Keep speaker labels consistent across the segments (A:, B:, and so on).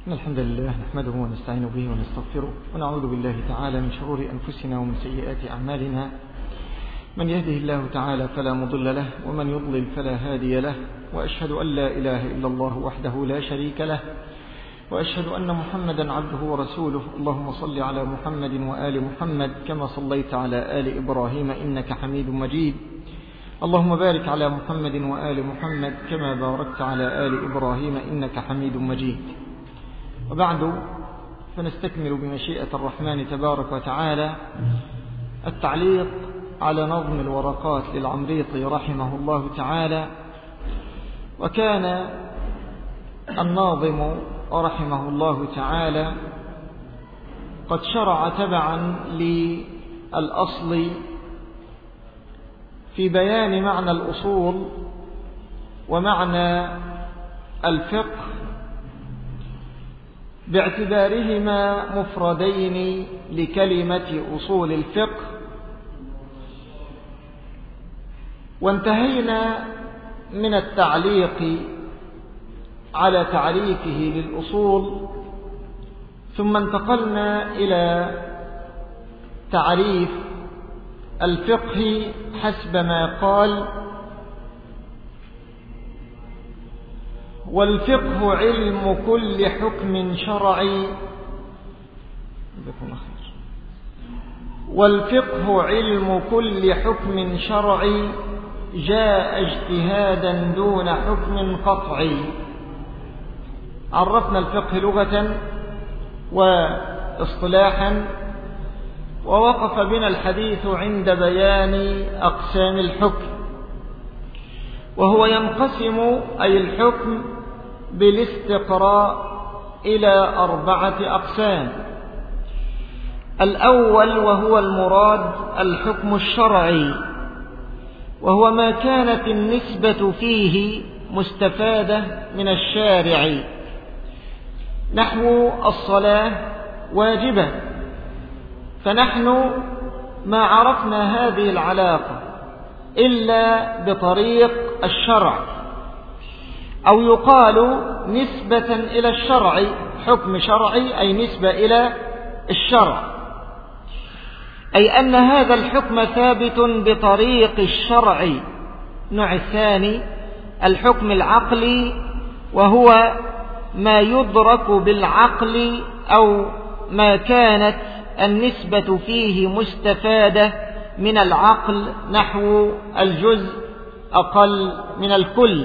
A: إن الحمد لله نحمده ونستعين به ونستغفره ونعوذ بالله تعالى من شرور أنفسنا ومن سيئات أعمالنا من يهده الله تعالى فلا مضل له ومن يضلل فلا هادي له وأشهد أن لا إله إلا الله وحده لا شريك له وأشهد أن محمدا عبده ورسوله اللهم صل على محمد وآل محمد كما صليت على آل إبراهيم إنك حميد مجيد اللهم بارك على محمد وآل محمد كما باركت على آل إبراهيم إنك حميد مجيد وبعد فنستكمل بمشيئة الرحمن تبارك وتعالى التعليق على نظم الورقات للعمريطي رحمه الله تعالى وكان الناظم رحمه الله تعالى قد شرع تبعا للأصل في بيان معنى الأصول ومعنى الفقه باعتبارهما مفردين لكلمة أصول الفقه وانتهينا من التعليق على تعريفه للأصول ثم انتقلنا إلى تعريف الفقه حسب ما قال والفقه علم كل حكم شرعي والفقه علم كل حكم شرعي جاء اجتهادا دون حكم قطعي عرفنا الفقه لغة واصطلاحا ووقف بنا الحديث عند بيان أقسام الحكم وهو ينقسم أي الحكم بالاستقراء إلى أربعة أقسام الأول وهو المراد الحكم الشرعي وهو ما كانت النسبة فيه مستفادة من الشارع نحو الصلاة واجبة فنحن ما عرفنا هذه العلاقة إلا بطريق الشرع أو يقال نسبة إلى الشرع حكم شرعي أي نسبة إلى الشرع أي أن هذا الحكم ثابت بطريق الشرع النوع الثاني الحكم العقلي وهو ما يدرك بالعقل أو ما كانت النسبة فيه مستفادة من العقل نحو الجزء أقل من الكل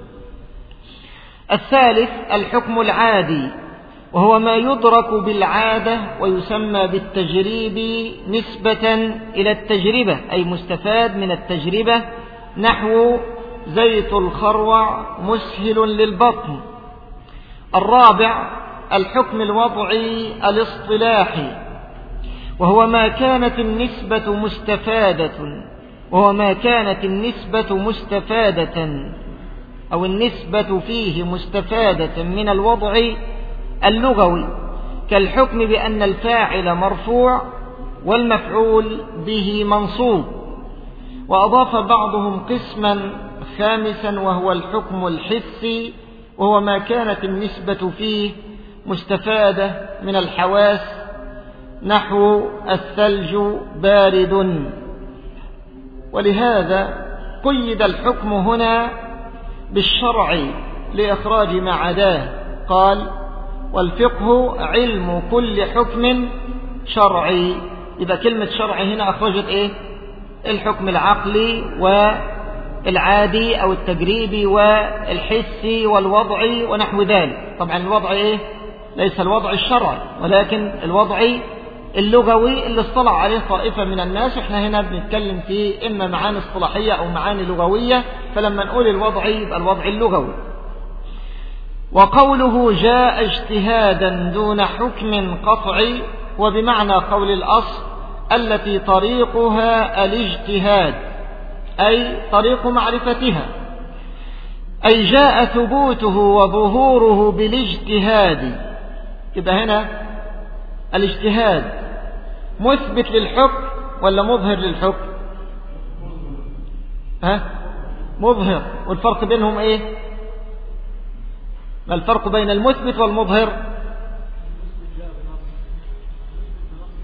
A: الثالث الحكم العادي وهو ما يدرك بالعادة ويسمى بالتجريب نسبة إلى التجربة أي مستفاد من التجربة نحو زيت الخروع مسهل للبطن الرابع الحكم الوضعي الاصطلاحي وهو ما كانت النسبة مستفادة وهو ما كانت النسبة مستفادة أو النسبة فيه مستفادة من الوضع اللغوي كالحكم بأن الفاعل مرفوع والمفعول به منصوب وأضاف بعضهم قسما خامسا وهو الحكم الحسي وهو ما كانت النسبة فيه مستفادة من الحواس نحو الثلج بارد ولهذا قيد الحكم هنا بالشرع لإخراج ما عداه قال والفقه علم كل حكم شرعي إذا كلمة شرع هنا أخرجت إيه الحكم العقلي والعادي أو التجريبي والحسي والوضعي ونحو ذلك طبعا الوضع إيه ليس الوضع الشرعي ولكن الوضع اللغوي اللي اصطلع عليه طائفة من الناس احنا هنا بنتكلم في إما معاني اصطلاحية أو معاني لغوية فلما نقول الوضع يبقى الوضع اللغوي وقوله جاء اجتهادا دون حكم قطعي وبمعنى قول الأصل التي طريقها الاجتهاد أي طريق معرفتها أي جاء ثبوته وظهوره بالاجتهاد يبقى هنا الاجتهاد مثبت للحكم ولا مظهر للحكم ها مظهر والفرق بينهم ايه ما الفرق بين المثبت والمظهر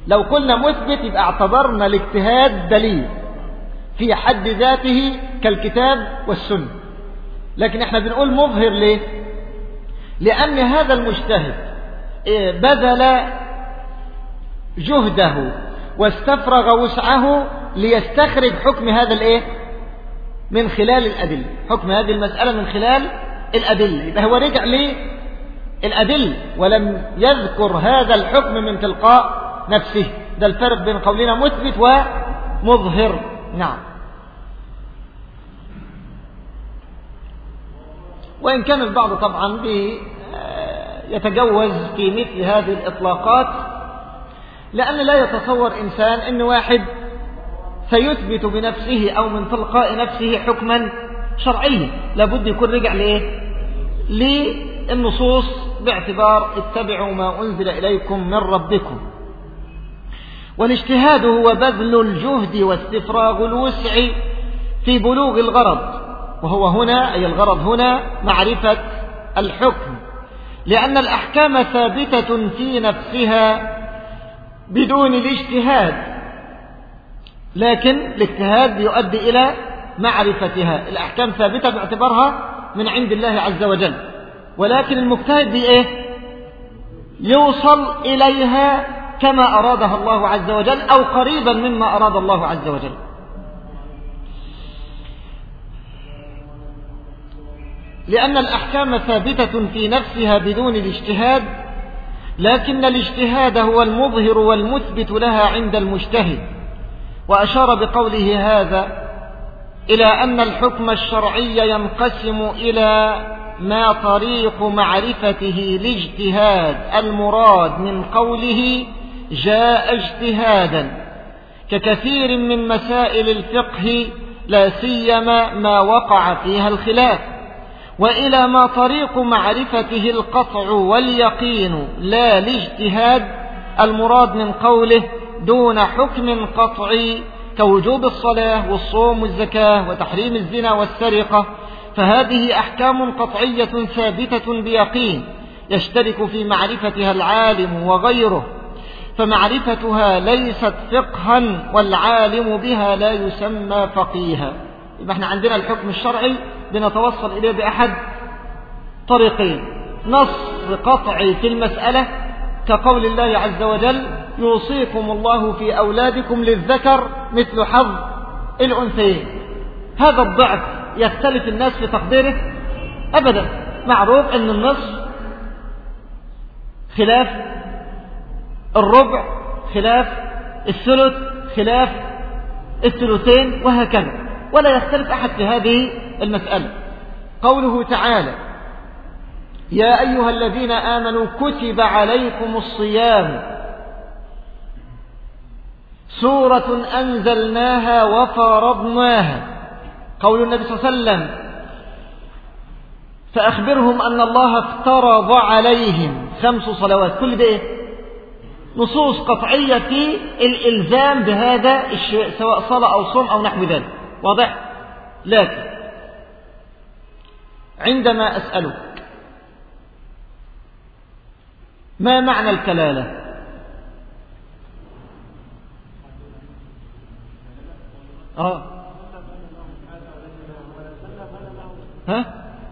A: لو قلنا مثبت يبقى اعتبرنا الاجتهاد دليل في حد ذاته كالكتاب والسنة لكن احنا بنقول مظهر ليه لأن هذا المجتهد إيه، بذل جهده واستفرغ وسعه ليستخرج حكم هذا الايه من خلال الأدلة حكم هذه المسألة من خلال الأدلة يبقى هو رجع ليه الأدلة ولم يذكر هذا الحكم من تلقاء نفسه ده الفرق بين قولنا مثبت ومظهر نعم وإن كان البعض طبعا آه، يتجوز في مثل هذه الإطلاقات لأن لا يتصور إنسان أن واحد سيثبت بنفسه أو من تلقاء نفسه حكما شرعيا لابد يكون رجع لإيه للنصوص باعتبار اتبعوا ما أنزل إليكم من ربكم والاجتهاد هو بذل الجهد واستفراغ الوسع في بلوغ الغرض وهو هنا أي الغرض هنا معرفة الحكم لأن الأحكام ثابتة في نفسها بدون الاجتهاد لكن الاجتهاد يؤدي إلى معرفتها الأحكام ثابتة باعتبارها من عند الله عز وجل ولكن المجتهد بإيه يوصل إليها كما أرادها الله عز وجل أو قريبا مما أراد الله عز وجل لأن الأحكام ثابتة في نفسها بدون الاجتهاد لكن الاجتهاد هو المظهر والمثبت لها عند المجتهد وأشار بقوله هذا إلى أن الحكم الشرعي ينقسم إلى ما طريق معرفته الاجتهاد المراد من قوله جاء اجتهادا ككثير من مسائل الفقه لا سيما ما وقع فيها الخلاف وإلى ما طريق معرفته القطع واليقين لا الاجتهاد المراد من قوله دون حكم قطعي كوجوب الصلاة والصوم والزكاة وتحريم الزنا والسرقة فهذه أحكام قطعية ثابتة بيقين يشترك في معرفتها العالم وغيره فمعرفتها ليست فقها والعالم بها لا يسمى فقيها يبقى احنا عندنا الحكم الشرعي بنتوصل إليه بأحد طريقين نص قطعي في المسألة كقول الله عز وجل يوصيكم الله في أولادكم للذكر مثل حظ الأنثيين هذا الضعف يختلف الناس في تقديره أبدا معروف أن النص خلاف الربع خلاف الثلث خلاف الثلثين وهكذا ولا يختلف أحد في هذه المسألة قوله تعالى يا أيها الذين آمنوا كتب عليكم الصيام سورة أنزلناها وفرضناها قول النبي صلى الله عليه وسلم فأخبرهم أن الله افترض عليهم خمس صلوات كل ده إيه؟ نصوص قطعية في الإلزام بهذا الشيء سواء صلاة أو صوم أو نحو ذلك واضح لكن عندما أسألك ما معنى الكلالة آه ها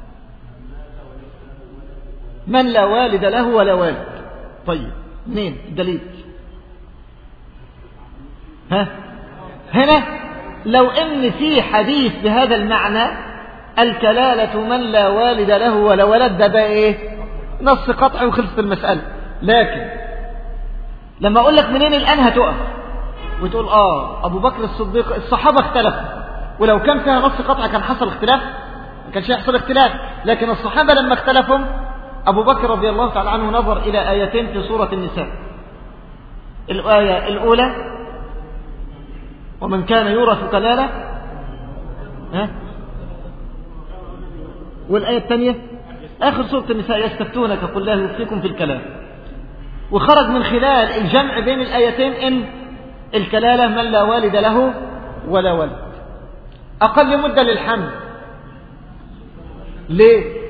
A: من لا والد له ولا والد طيب اثنين الدليل ها هنا لو ان في حديث بهذا المعنى الكلالة من لا والد له ولا ولد ده بقى ايه نص قطعي وخلصت المسألة لكن لما اقول لك منين الان هتقف وتقول اه ابو بكر الصديق الصحابة اختلفوا ولو كان فيها نص قطعي كان حصل اختلاف ما كانش يحصل اختلاف لكن الصحابة لما اختلفوا أبو بكر رضي الله تعالى عنه نظر إلى آيتين في سورة النساء الآية الأولى ومن كان يورث كلالة ها والآية الثانية آخر سورة النساء يستفتونك قل الله يفتيكم في الكلام وخرج من خلال الجمع بين الآيتين إن الكلالة من لا والد له ولا ولد أقل مدة للحمل ليه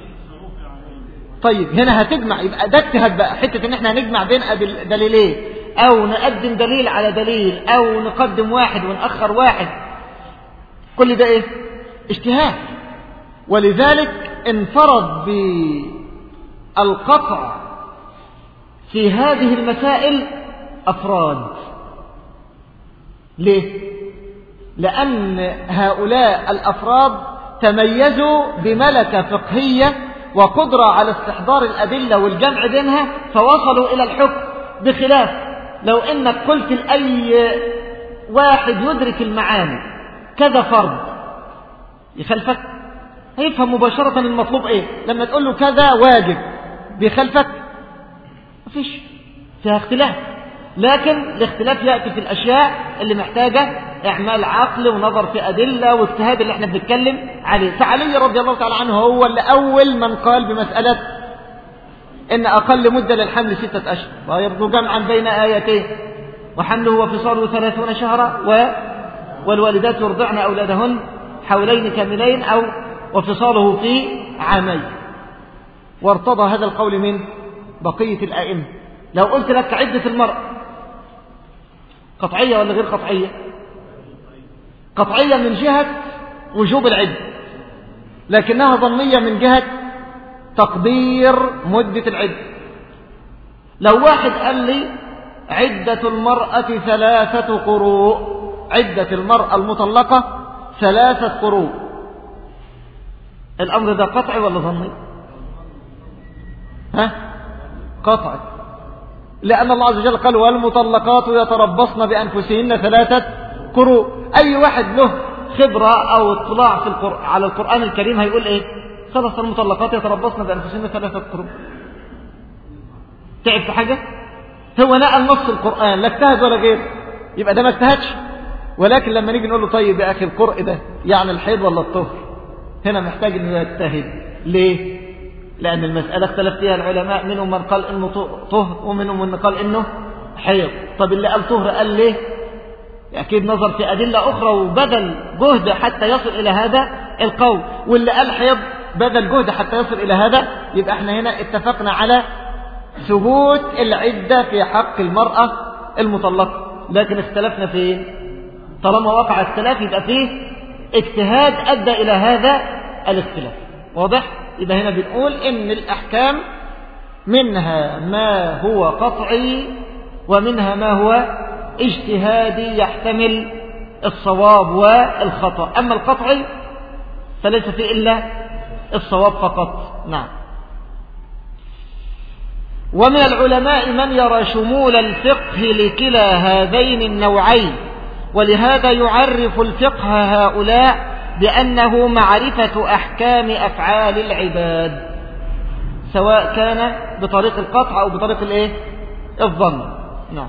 A: طيب هنا هتجمع يبقى ده اجتهاد بقى حته ان احنا هنجمع بين دليلين أو نقدم دليل على دليل أو نقدم واحد ونأخر واحد كل ده إيه اجتهاد ولذلك انفرد بالقطع في هذه المسائل أفراد ليه؟ لأن هؤلاء الأفراد تميزوا بملكة فقهية وقدرة على استحضار الأدلة والجمع بينها فوصلوا إلى الحكم بخلاف لو إنك قلت لأي واحد يدرك المعاني كذا فرض يخلفك هيفهم مباشرة المطلوب إيه لما تقول له كذا واجب بيخلفك مفيش فيها اختلاف لكن الاختلاف يأتي في الأشياء اللي محتاجة إعمال عقل ونظر في أدلة واجتهاد اللي احنا بنتكلم عليه فعلي رضي الله تعالى عنه هو اللي أول من قال بمسألة إن أقل مدة للحمل ستة أشهر ويرضو جمعا بين آيتين وحمله وفصاله ثلاثون شهرا و والوالدات يرضعن أولادهن حولين كاملين أو وفصاله في عامين وارتضى هذا القول من بقية الآئمة لو قلت لك عدة المرأة قطعية ولا غير قطعية قطعية من جهة وجوب العدة لكنها ظنية من جهة تقدير مدة العدة لو واحد قال لي عدة المرأة ثلاثة قروء عدة المرأة المطلقة ثلاثة قروء الأمر ده قطعي ولا ظني ها قطعي لأن الله عز وجل قال والمطلقات يتربصن بأنفسهن ثلاثة قروء أي واحد له خبرة أو اطلاع في القر... على القرآن الكريم هيقول إيه خلاص المطلقات يتربصن بأنفسهن ثلاثة قروء تعب في حاجة هو نقل نص القرآن لا اجتهد ولا غير يبقى ده ما اجتهدش ولكن لما نيجي نقول له طيب يا أخي القرء ده يعني الحيض ولا الطهر هنا محتاج انه يجتهد ليه لأن المسألة اختلف فيها العلماء منهم من قال إنه طهر ومنهم من قال إنه حيض طب اللي قال طهر قال ليه أكيد نظر في أدلة أخرى وبذل جهد حتى يصل إلى هذا القول واللي قال حيض بذل جهد حتى يصل إلى هذا يبقى احنا هنا اتفقنا على ثبوت العدة في حق المرأة المطلقة لكن اختلفنا في طالما وقع اختلاف يبقى فيه اجتهاد أدى إلى هذا الاختلاف واضح؟ يبقى هنا بنقول إن الأحكام منها ما هو قطعي ومنها ما هو اجتهادي يحتمل الصواب والخطأ أما القطعي فليس فيه إلا الصواب فقط نعم ومن العلماء من يرى شمول الفقه لكلا هذين النوعين ولهذا يعرف الفقه هؤلاء بأنه معرفة أحكام أفعال العباد سواء كان بطريق القطع أو بطريق الإيه؟ الظن نعم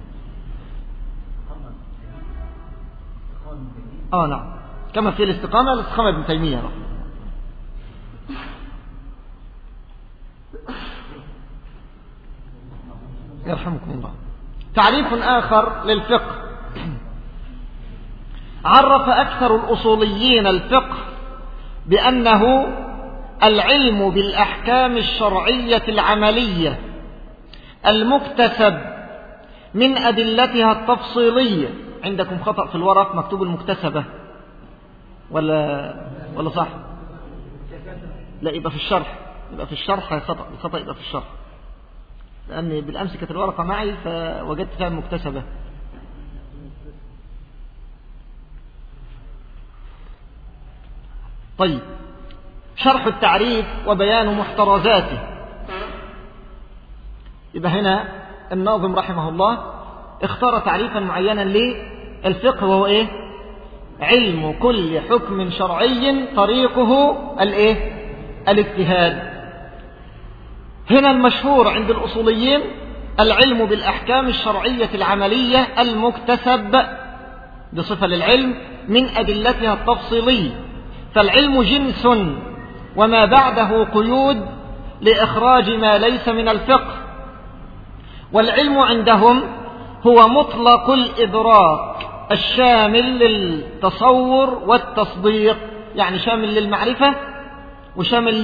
A: آه نعم كما في الاستقامة الاستقامة ابن تيمية نعم. يرحمكم الله تعريف آخر للفقه عرف أكثر الأصوليين الفقه بأنه العلم بالأحكام الشرعية العملية المكتسب من أدلتها التفصيلية عندكم خطأ في الورق مكتوب المكتسبة ولا ولا صح لا يبقى في الشرح يبقى في الشرح خطأ الخطأ يبقى في الشرح لأن بالأمس كانت الورقة معي فوجدت فيها مكتسبة طيب شرح التعريف وبيان محترزاته يبقى هنا الناظم رحمه الله اختار تعريفا معينا للفقه وهو ايه علم كل حكم شرعي طريقه الايه الاجتهاد هنا المشهور عند الأصوليين العلم بالأحكام الشرعية العملية المكتسب بصفة للعلم من أدلتها التفصيلية فالعلم جنس وما بعده قيود لإخراج ما ليس من الفقه والعلم عندهم هو مطلق الإدراك الشامل للتصور والتصديق يعني شامل للمعرفة وشامل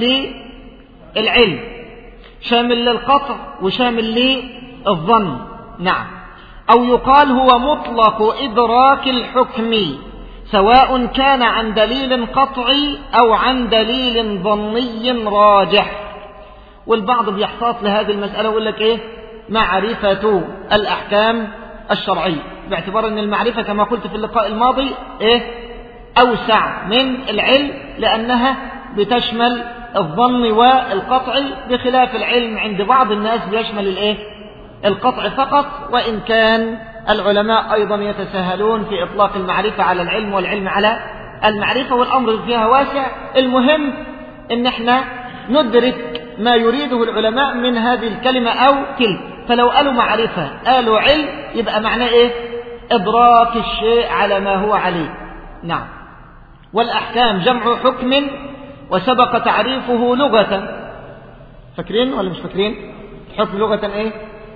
A: للعلم شامل للقطع وشامل للظن نعم أو يقال هو مطلق إدراك الحكم سواء كان عن دليل قطعي أو عن دليل ظني راجح والبعض بيحتاط لهذه المسألة ويقول لك إيه معرفة الأحكام الشرعية باعتبار أن المعرفة كما قلت في اللقاء الماضي إيه أوسع من العلم لأنها بتشمل الظن والقطع بخلاف العلم عند بعض الناس بيشمل الإيه القطع فقط وإن كان العلماء أيضا يتساهلون في إطلاق المعرفة على العلم والعلم على المعرفة والأمر فيها واسع المهم إن احنا ندرك ما يريده العلماء من هذه الكلمة أو تلك فلو قالوا معرفة قالوا علم يبقى معناه إيه إدراك الشيء على ما هو عليه نعم والأحكام جمع حكم وسبق تعريفه لغة فاكرين ولا مش فاكرين الحكم لغة ايه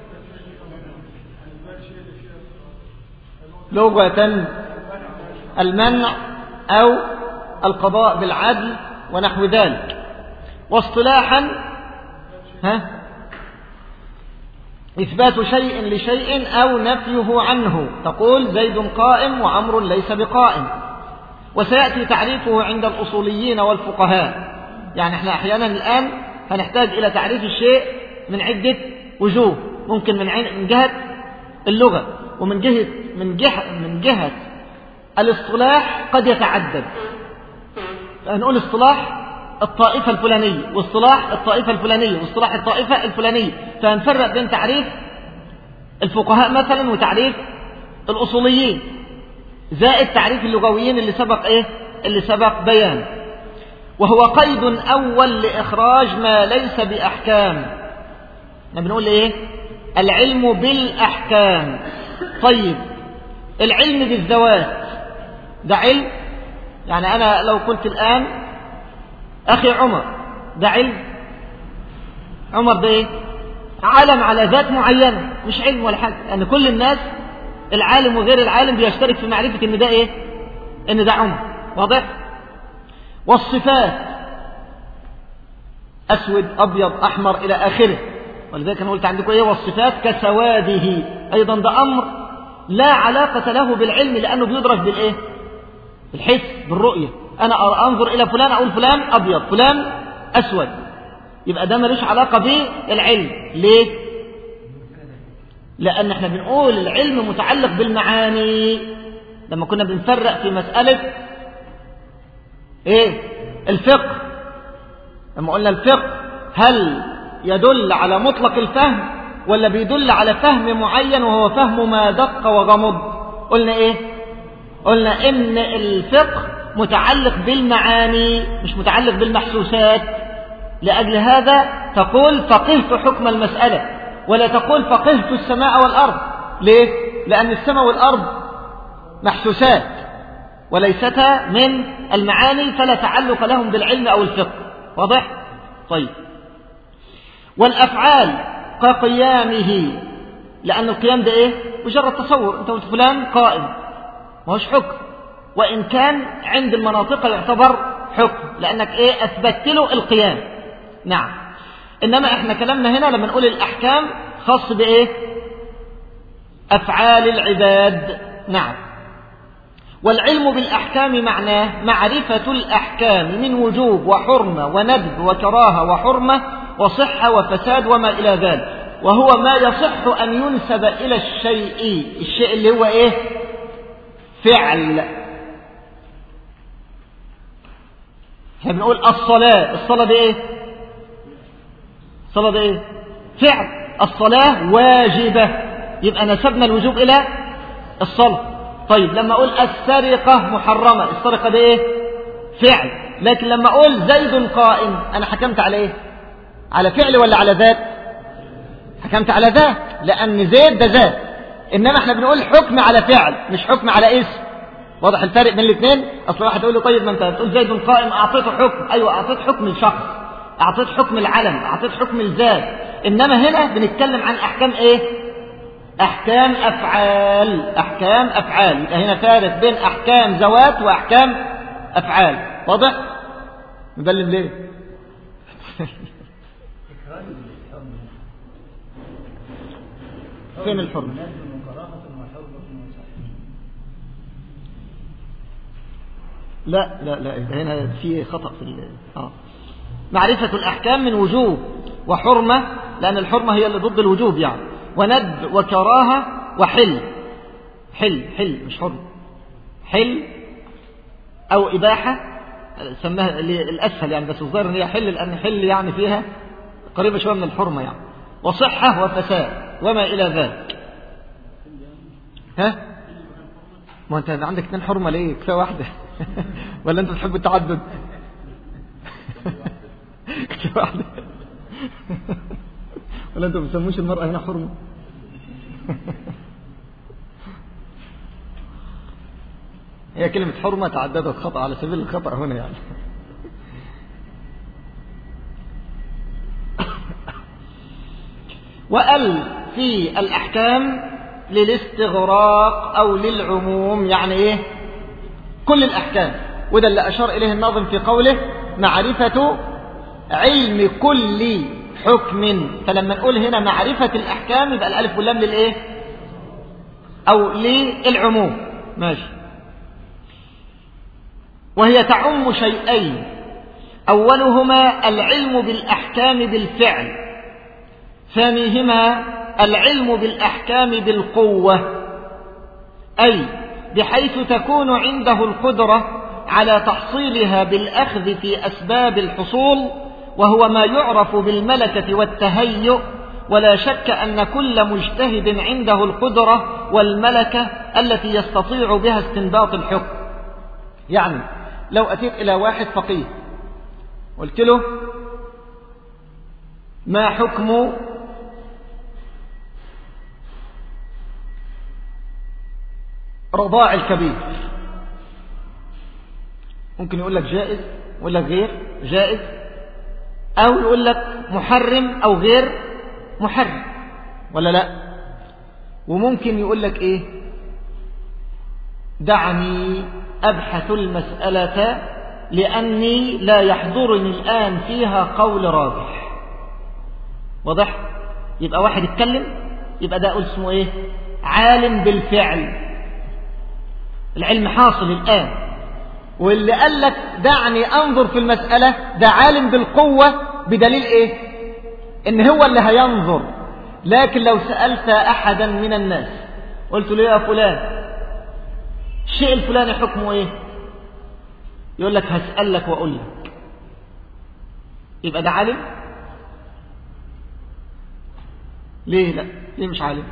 A: لغة المنع أو القضاء بالعدل ونحو ذلك واصطلاحا ها إثبات شيء لشيء أو نفيه عنه تقول زيد قائم وعمر ليس بقائم وسيأتي تعريفه عند الأصوليين والفقهاء يعني احنا أحيانا الآن هنحتاج إلى تعريف الشيء من عدة وجوه ممكن من, من جهة اللغة ومن جهة من جهة من جهة الاصطلاح قد يتعدد نقول اصطلاح الطائفة الفلانية واصطلاح الطائفة الفلانية واصطلاح الطائفة الفلانية فهنفرق بين تعريف الفقهاء مثلا وتعريف الأصوليين زائد تعريف اللغويين اللي سبق ايه اللي سبق بيان وهو قيد أول لإخراج ما ليس بأحكام احنا بنقول ايه العلم بالأحكام طيب العلم بالذوات ده علم يعني أنا لو قلت الآن أخي عمر ده علم عمر ده إيه علم على ذات معينة مش علم ولا حاجة يعني كل الناس العالم وغير العالم بيشترك في معرفة إن ده إيه إن ده عمر واضح والصفات أسود أبيض أحمر إلى آخره ولذلك أنا قلت عندكم إيه والصفات كسواده أيضا ده أمر لا علاقة له بالعلم لأنه بيدرك بالإيه بالحس بالرؤية أنا أنظر إلى فلان أقول فلان أبيض فلان أسود يبقى ده ملوش علاقة بالعلم ليه لأن احنا بنقول العلم متعلق بالمعاني لما كنا بنفرق في مسألة ايه الفقه لما قلنا الفقه هل يدل على مطلق الفهم ولا بيدل على فهم معين وهو فهم ما دق وغمض قلنا ايه قلنا ان الفقه متعلق بالمعاني مش متعلق بالمحسوسات لأجل هذا تقول فقهت حكم المسألة ولا تقول فقهت السماء والأرض ليه؟ لأن السماء والأرض محسوسات وليستا من المعاني فلا تعلق لهم بالعلم أو الفقه واضح؟ طيب والأفعال كقيامه لأن القيام ده إيه؟ مجرد تصور أنت قلت فلان قائم ما هوش حكم وإن كان عند المناطق يعتبر حكم لأنك إيه أثبتت له القيام نعم إنما إحنا كلامنا هنا لما نقول الأحكام خاص بإيه أفعال العباد نعم والعلم بالأحكام معناه معرفة الأحكام من وجوب وحرمة وندب وكراهة وحرمة وصحة وفساد وما إلى ذلك وهو ما يصح أن ينسب إلى الشيء الشيء اللي هو إيه فعل احنا بنقول الصلاة الصلاة دي ايه الصلاة دي ايه فعل الصلاة واجبة يبقى نسبنا الوجوب الى الصلاة طيب لما اقول السرقة محرمة السرقة دي ايه فعل لكن لما اقول زيد قائم انا حكمت على ايه على فعل ولا على ذات حكمت على ذات لان زيد ده ذات انما احنا بنقول حكم على فعل مش حكم على اسم واضح الفرق بين الاثنين اصل واحد يقول لي طيب ما انت بتقول زيد قائم اعطيته حكم ايوه اعطيت حكم الشخص اعطيت حكم العلم اعطيت حكم الذات انما هنا بنتكلم عن احكام ايه احكام افعال احكام افعال يبقى هنا فارق بين احكام ذوات واحكام افعال واضح مبلم ليه فين الحرمه لا لا لا هنا في خطأ في آه. معرفة الأحكام من وجوب وحرمة لأن الحرمة هي اللي ضد الوجوب يعني وند وكراهة وحل حل حل مش حرم حل أو إباحة سماها الأسهل يعني بس الظاهر إن هي حل لأن حل يعني فيها قريبة شوية من الحرمة يعني وصحة وفساد وما إلى ذلك ها ما أنت عندك اثنين حرمة ليه كفاية واحدة ولا أنت تحب التعدد كفاية واحدة ولا أنت بتسموش المرأة هنا حرمة هي كلمة حرمة تعددت خطأ على سبيل الخطأ هنا يعني وأل في الأحكام للاستغراق أو للعموم يعني إيه كل الأحكام وده اللي أشار إليه الناظم في قوله معرفة علم كل حكم فلما نقول هنا معرفة الأحكام يبقى الألف واللام للإيه أو للعموم ماشي وهي تعم شيئين أولهما العلم بالأحكام بالفعل ثانيهما العلم بالأحكام بالقوة أي بحيث تكون عنده القدرة على تحصيلها بالأخذ في أسباب الحصول وهو ما يعرف بالملكة والتهيؤ ولا شك أن كل مجتهد عنده القدرة والملكة التي يستطيع بها استنباط الحكم يعني لو أتيت إلى واحد فقيه قلت له ما حكم رضاع الكبير ممكن يقول لك جائز يقول لك غير جائز أو يقول لك محرم أو غير محرم ولا لا وممكن يقول لك إيه دعني أبحث المسألة لأني لا يحضرني الآن فيها قول راجح واضح يبقى واحد يتكلم يبقى ده اسمه ايه عالم بالفعل العلم حاصل الآن واللي قال لك دعني أنظر في المسألة ده عالم بالقوة بدليل إيه إن هو اللي هينظر لكن لو سألت أحدا من الناس قلت له يا فلان الشيء الفلاني حكمه إيه يقول لك هسألك وأقول لك يبقى ده عالم ليه لا ليه مش عالم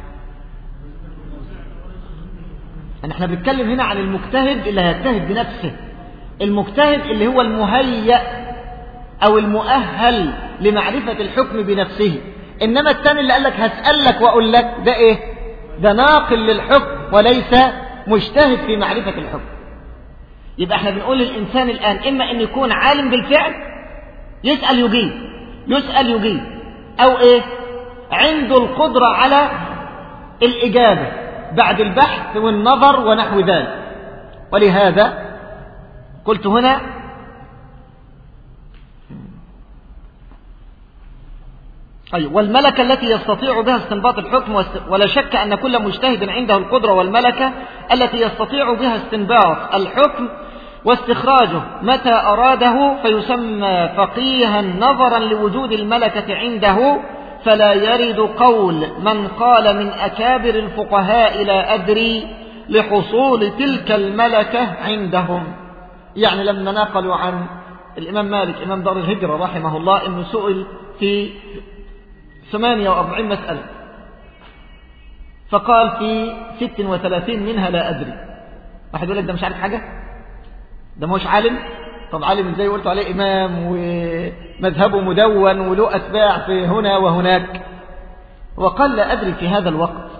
A: ان احنا بنتكلم هنا عن المجتهد اللي هيجتهد بنفسه المجتهد اللي هو المهيأ او المؤهل لمعرفة الحكم بنفسه انما الثاني اللي قال لك هسألك واقول لك ده ايه ده ناقل للحكم وليس مجتهد في معرفة الحكم يبقى احنا بنقول للإنسان الآن إما أن يكون عالم بالفعل يسأل يجيب يسأل يجيب أو إيه عنده القدرة على الإجابة بعد البحث والنظر ونحو ذلك ولهذا قلت هنا أي والملكة التي يستطيع بها استنباط الحكم ولا شك أن كل مجتهد عنده القدرة والملكة التي يستطيع بها استنباط الحكم واستخراجه متى أراده فيسمى فقيها نظرا لوجود الملكة عنده فلا يرد قول من قال من أكابر الفقهاء لا أدري لحصول تلك الملكة عندهم يعني لما نقلوا عن الإمام مالك إمام دار الهجرة رحمه الله أنه سئل في ثمانية وأربعين مسألة فقال في ست وثلاثين منها لا أدري واحد يقول لك ده مش عارف حاجة ده مش عالم طب عالم ازاي قلت عليه إمام ومذهبه مدون وله أتباع في هنا وهناك وقال لا أدري في هذا الوقت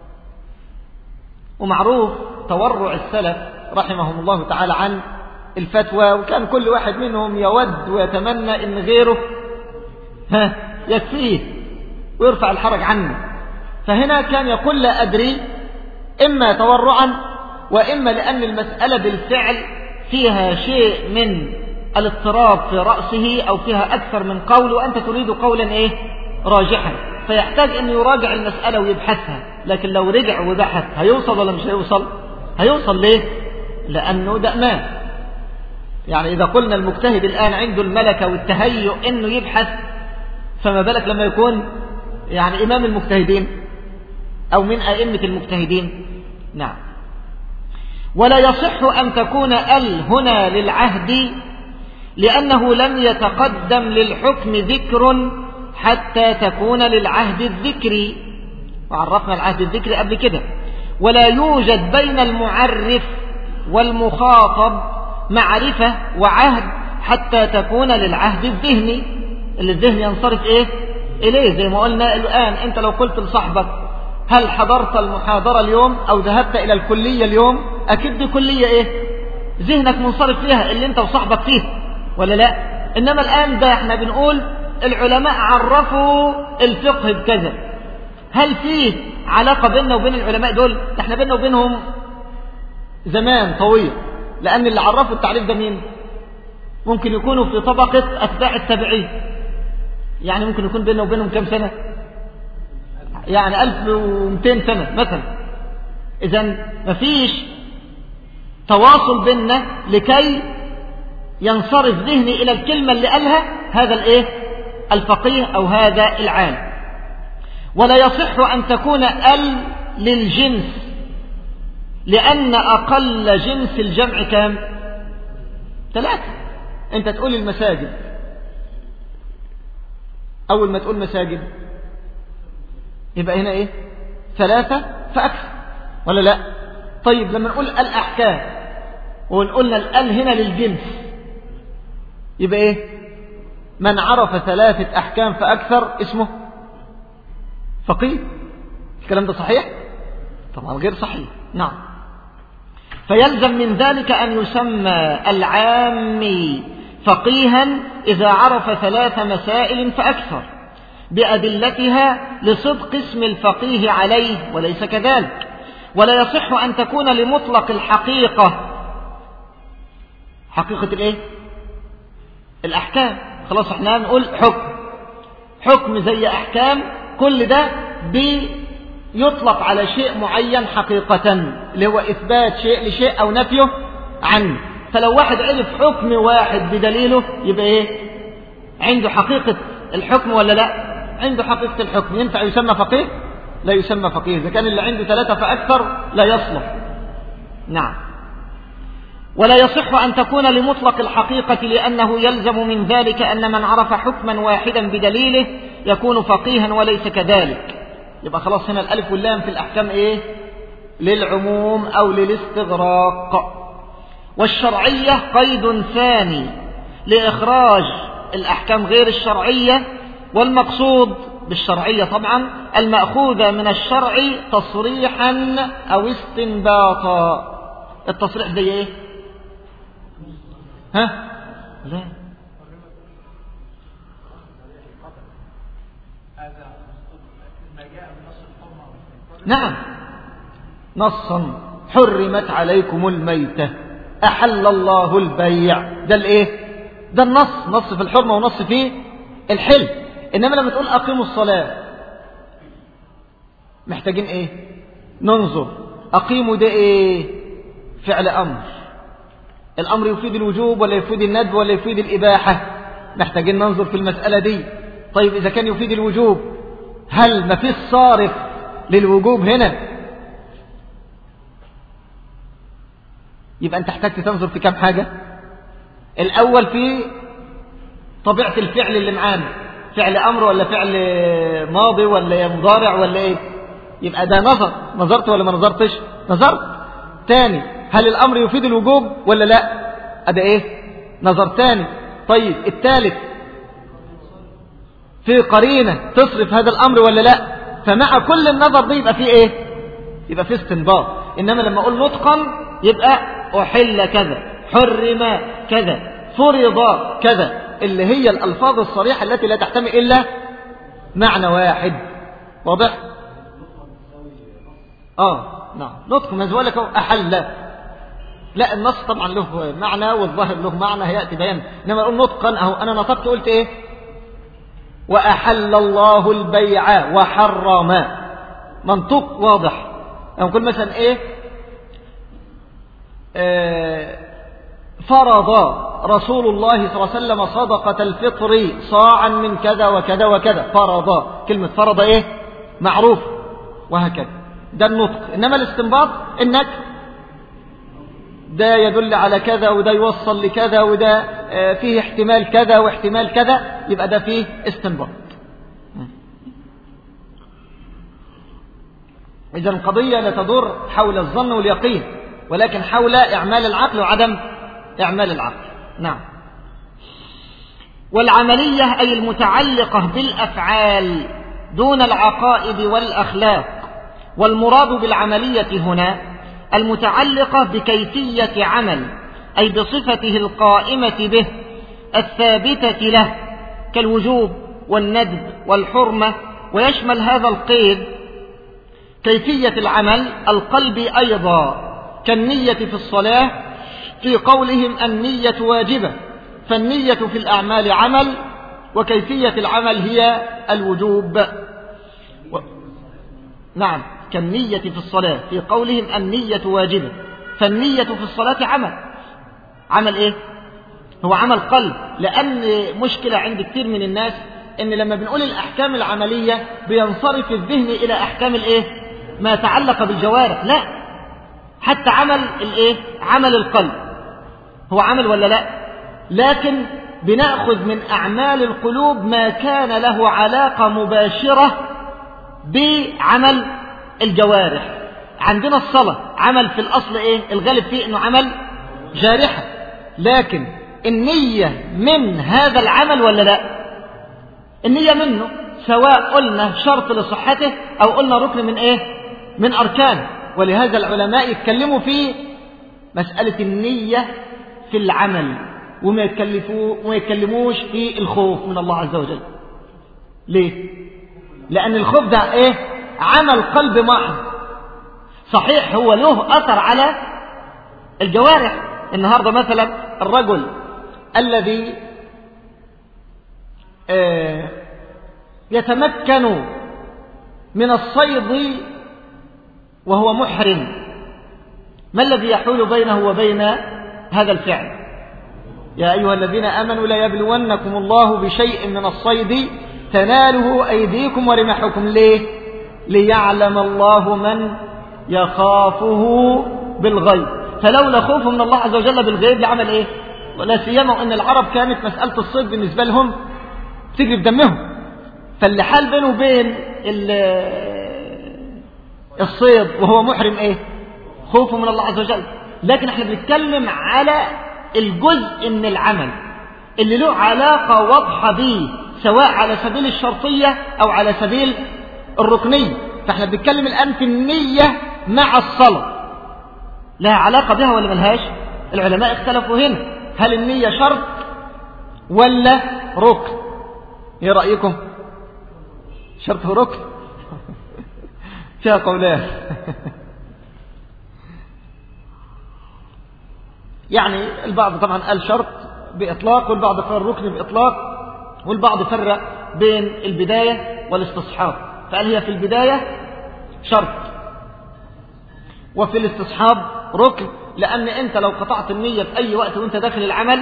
A: ومعروف تورع السلف رحمهم الله تعالى عن الفتوى وكان كل واحد منهم يود ويتمنى ان غيره ها يكفيه ويرفع الحرج عنه فهنا كان يقول لا أدري إما تورعا وإما لأن المسألة بالفعل فيها شيء من الاضطراب في رأسه أو فيها أكثر من قول وأنت تريد قولا إيه راجحا فيحتاج أن يراجع المسألة ويبحثها لكن لو رجع وبحث هيوصل ولا مش هيوصل هيوصل ليه لأنه دأمان يعني إذا قلنا المجتهد الآن عنده الملكة والتهيؤ إنه يبحث فما بالك لما يكون يعني إمام المجتهدين أو من أئمة المجتهدين نعم ولا يصح أن تكون ال هنا للعهد لأنه لم يتقدم للحكم ذكر حتى تكون للعهد الذكري وعرفنا العهد الذكري قبل كده ولا يوجد بين المعرف والمخاطب معرفة وعهد حتى تكون للعهد الذهني اللي الذهن ينصرف ايه اليه زي ما قلنا الان انت لو قلت لصاحبك هل حضرت المحاضرة اليوم او ذهبت الى الكلية اليوم اكيد دي كلية ايه ذهنك منصرف فيها اللي انت وصاحبك فيه ولا لا انما الان ده احنا بنقول العلماء عرفوا الفقه بكذا هل فيه علاقة بيننا وبين العلماء دول احنا بيننا وبينهم زمان طويل لأن اللي عرفوا التعريف ده مين ممكن يكونوا في طبقة أتباع التابعين يعني ممكن يكون بيننا وبينهم كم سنة يعني 1200 سنة مثلا إذا مفيش تواصل بيننا لكي ينصرف ذهني إلى الكلمة اللي قالها هذا الإيه الفقيه أو هذا العالم ولا يصح أن تكون ال للجنس لأن أقل جنس الجمع كام ثلاثة أنت تقول المساجد أول ما تقول مساجد يبقى هنا إيه ثلاثة فأكثر ولا لا طيب لما نقول الأحكام ونقولنا الأل هنا للجنس يبقى إيه من عرف ثلاثة أحكام فأكثر اسمه فقيه الكلام ده صحيح طبعا غير صحيح نعم فيلزم من ذلك أن يسمى العام فقيها إذا عرف ثلاث مسائل فأكثر بأدلتها لصدق اسم الفقيه عليه وليس كذلك ولا يصح أن تكون لمطلق الحقيقة حقيقة الايه الأحكام خلاص احنا نقول حكم حكم زي أحكام كل ده بيطلق على شيء معين حقيقة اللي هو إثبات شيء لشيء أو نفيه عنه فلو واحد عرف حكم واحد بدليله يبقى إيه عنده حقيقة الحكم ولا لا عنده حقيقة الحكم ينفع يسمى فقيه لا يسمى فقيه إذا كان اللي عنده ثلاثة فأكثر لا يصلح نعم ولا يصح أن تكون لمطلق الحقيقة لأنه يلزم من ذلك أن من عرف حكما واحدا بدليله يكون فقيها وليس كذلك يبقى خلاص هنا الألف واللام في الأحكام إيه للعموم أو للاستغراق والشرعية قيد ثاني لإخراج الأحكام غير الشرعية والمقصود بالشرعية طبعا المأخوذة من الشرع تصريحا أو استنباطا التصريح زي ايه ها لا نعم نصا حرمت عليكم الميتة أحل الله البيع ده الايه ده النص نص في الحرمة ونص في الحل إنما لما تقول أقيموا الصلاة محتاجين ايه ننظر أقيموا ده ايه فعل أمر الأمر يفيد الوجوب ولا يفيد الندب ولا يفيد الإباحة محتاجين ننظر في المسألة دي طيب إذا كان يفيد الوجوب هل ما فيش صارف للوجوب هنا يبقى أنت احتجت تنظر في كم حاجة الأول في طبيعة الفعل اللي معانا فعل أمر ولا فعل ماضي ولا مضارع ولا إيه يبقى ده نظر نظرت ولا ما نظرتش نظرت تاني هل الأمر يفيد الوجوب ولا لا أده إيه نظر تاني طيب الثالث في قرينة تصرف هذا الأمر ولا لا فمع كل النظر دي يبقى فيه إيه يبقى فيه استنباط إنما لما أقول نطقا يبقى أحل كذا حرم كذا فرض كذا اللي هي الألفاظ الصريحة التي لا تحتمل إلا معنى واحد واضح آه نعم نطق مزولك أحل لا النص طبعا له معنى والظاهر له معنى هيأتي بيان إنما أقول نطقا أهو أنا نطقت قلت إيه وأحل الله البيع وحرم منطق واضح يعني نقول مثلا إيه آه فرض رسول الله صلى الله عليه وسلم صدقة الفطر صاعا من كذا وكذا وكذا فرض كلمة فرض ايه معروف وهكذا ده النطق إنما الاستنباط إنك ده يدل على كذا وده يوصل لكذا وده آه، فيه احتمال كذا واحتمال كذا يبقى ده فيه استنباط إذا القضية لا تدور حول الظن واليقين ولكن حول إعمال العقل وعدم إعمال العقل نعم والعملية أي المتعلقة بالأفعال دون العقائد والأخلاق والمراد بالعملية هنا المتعلقة بكيفية عمل أي بصفته القائمة به الثابتة له كالوجوب والندب والحرمة ويشمل هذا القيد كيفية العمل القلب أيضا كالنية في الصلاة في قولهم النية واجبة فالنية في الأعمال عمل وكيفية العمل هي الوجوب و... نعم كالنية في الصلاة في قولهم النية واجبة فالنية في الصلاة عمل عمل ايه هو عمل قلب لأن مشكلة عند كثير من الناس ان لما بنقول الأحكام العملية بينصرف الذهن إلى أحكام الايه ما تعلق بالجوارح لا حتى عمل الايه عمل القلب هو عمل ولا لا لكن بنأخذ من أعمال القلوب ما كان له علاقة مباشرة بعمل الجوارح عندنا الصلاة عمل في الأصل إيه الغالب فيه أنه عمل جارحة لكن النية من هذا العمل ولا لا النية منه سواء قلنا شرط لصحته أو قلنا ركن من إيه من أركان ولهذا العلماء يتكلموا في مسألة النية في العمل وما وما يتكلموش في الخوف من الله عز وجل ليه لأن الخوف ده إيه عمل قلب محض صحيح هو له أثر على الجوارح النهاردة مثلا الرجل الذي آه، يتمكن من الصيد وهو محرم ما الذي يحول بينه وبين هذا الفعل يا أيها الذين آمنوا لا يبلونكم الله بشيء من الصيد تناله أيديكم ورمحكم ليه ليعلم الله من يخافه بالغيب فلولا خوف من الله عز وجل بالغيب لعمل ايه ولا سيما ان العرب كانت مسألة الصيد بالنسبة لهم تجري في دمهم فاللي حال بينه وبين الصيد وهو محرم ايه خوفه من الله عز وجل لكن احنا بنتكلم على الجزء من العمل اللي له علاقة واضحة به سواء على سبيل الشرطية أو على سبيل الركنية فاحنا بنتكلم الآن في النية مع الصلاة لها علاقة بها ولا ملهاش العلماء اختلفوا هنا هل النية شرط ولا ركن ايه رأيكم شرط ركن فيها قولان يعني البعض طبعا قال شرط بإطلاق والبعض قال ركن بإطلاق والبعض فرق بين البداية والاستصحاب فقال هي في البداية شرط وفي الاستصحاب ركن لأن أنت لو قطعت النية في أي وقت وأنت داخل العمل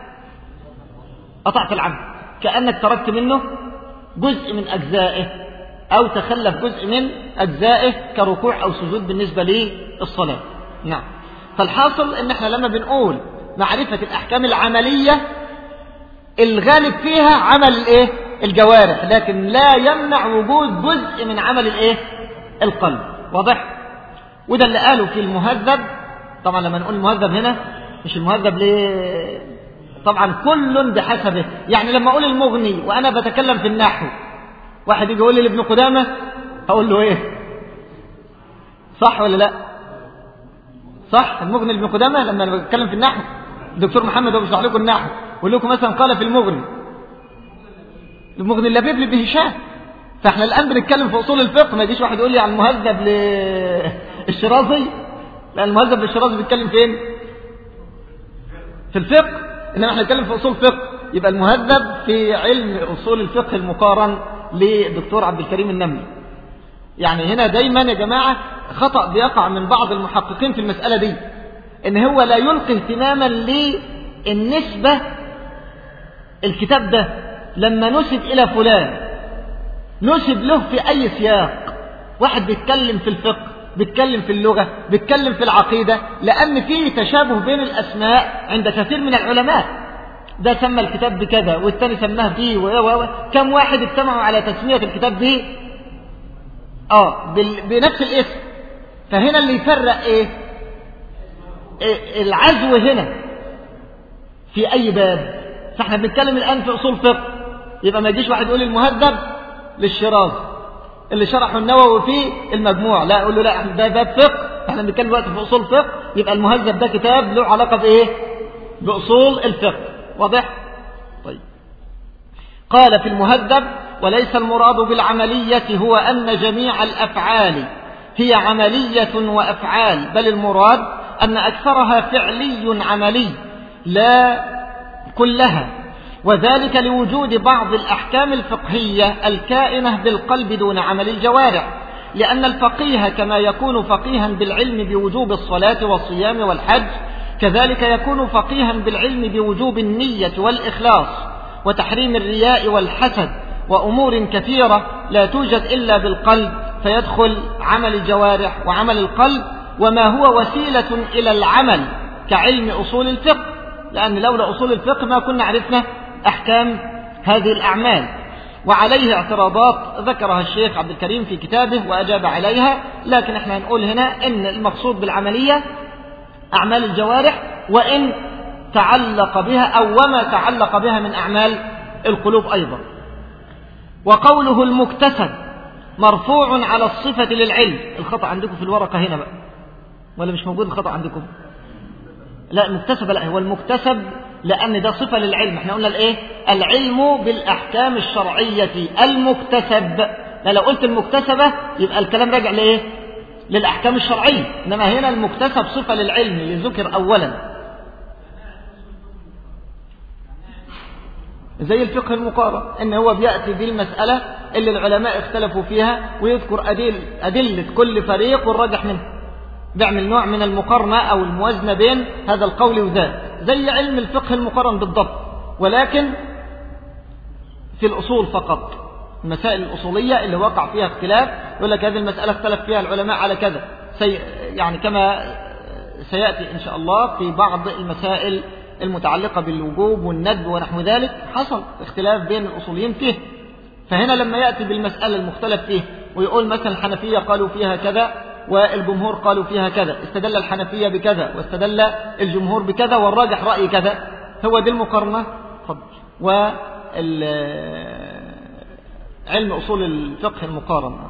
A: قطعت العمل كأنك تركت منه جزء من أجزائه أو تخلف جزء من أجزائه كركوع أو سجود بالنسبة للصلاة نعم فالحاصل ان احنا لما بنقول معرفة الاحكام العملية الغالب فيها عمل الايه الجوارح لكن لا يمنع وجود جزء من عمل الايه القلب واضح وده اللي قاله في المهذب طبعا لما نقول المهذب هنا مش المهذب ليه طبعا كل بحسبه يعني لما اقول المغني وانا بتكلم في النحو واحد يجي يقول لي لابن قدامه هقول له ايه صح ولا لا صح المغني لابن قدامه لما انا بتكلم في النحو الدكتور محمد هو بيشرح لكم النحو يقول لكم مثلا قال في المغني المغني اللبيب لابن هشام فاحنا الان بنتكلم في اصول الفقه ما يجيش واحد يقول لي عن المهذب للشرازي لا المهذب للشرازي بيتكلم فين في الفقه انما احنا بنتكلم في اصول فقه يبقى المهذب في علم اصول الفقه المقارن للدكتور عبد الكريم النملي يعني هنا دايما يا جماعة خطأ بيقع من بعض المحققين في المسألة دي ان هو لا يلقي اهتماما النسبة الكتاب ده لما نسب إلى فلان نسب له في أي سياق واحد بيتكلم في الفقه بيتكلم في اللغة بيتكلم في العقيدة لأن فيه تشابه بين الأسماء عند كثير من العلماء ده سمى الكتاب بكذا والثاني سماه به و و كم واحد اجتمعوا على تسمية الكتاب به اه بنفس الاسم فهنا اللي يفرق ايه, إيه العزو هنا في اي باب فاحنا بنتكلم الان في اصول فقه يبقى ما يجيش واحد يقول المهذب للشرازي اللي شرحه النووي في المجموع لا اقول له لا ده باب فقه احنا بنتكلم دلوقتي في اصول فقه يبقى المهذب ده كتاب له علاقه بايه باصول الفقه واضح طيب قال في المهذب وليس المراد بالعمليه هو ان جميع الافعال هي عمليه وافعال بل المراد ان اكثرها فعلي عملي لا كلها وذلك لوجود بعض الأحكام الفقهية الكائنة بالقلب دون عمل الجوارح لأن الفقيه كما يكون فقيها بالعلم بوجوب الصلاة والصيام والحج كذلك يكون فقيها بالعلم بوجوب النية والإخلاص وتحريم الرياء والحسد وأمور كثيرة لا توجد إلا بالقلب فيدخل عمل الجوارح وعمل القلب وما هو وسيلة إلى العمل كعلم أصول الفقه لأن لولا أصول الفقه ما كنا عرفنا أحكام هذه الأعمال وعليه اعتراضات ذكرها الشيخ عبد الكريم في كتابه وأجاب عليها لكن احنا هنقول هنا ان المقصود بالعملية أعمال الجوارح وإن تعلق بها أو وما تعلق بها من أعمال القلوب أيضا وقوله المكتسب مرفوع على الصفة للعلم الخطأ عندكم في الورقة هنا بقى ولا مش موجود الخطأ عندكم لا المكتسب لا هو المكتسب لأن ده صفة للعلم احنا قلنا الايه العلم بالأحكام الشرعية المكتسب لا لو قلت المكتسبة يبقى الكلام راجع لايه للأحكام الشرعية إنما هنا المكتسب صفة للعلم اللي ذكر أولا زي الفقه المقارن ان هو بيأتي بالمسألة اللي العلماء اختلفوا فيها ويذكر أدل أدلة كل فريق والراجح منه بيعمل نوع من المقارنة أو الموازنة بين هذا القول وذاك زي علم الفقه المقارن بالضبط ولكن في الأصول فقط المسائل الأصولية اللي وقع فيها اختلاف يقول لك هذه المسألة اختلف فيها العلماء على كذا سي يعني كما سيأتي إن شاء الله في بعض المسائل المتعلقة بالوجوب والندب ونحو ذلك حصل اختلاف بين الأصوليين فيه فهنا لما يأتي بالمسألة المختلف فيه ويقول مثلا الحنفية قالوا فيها كذا والجمهور قالوا فيها كذا استدل الحنفية بكذا واستدل الجمهور بكذا والراجح رأي كذا هو دي المقارنة فضل علم أصول الفقه المقارنة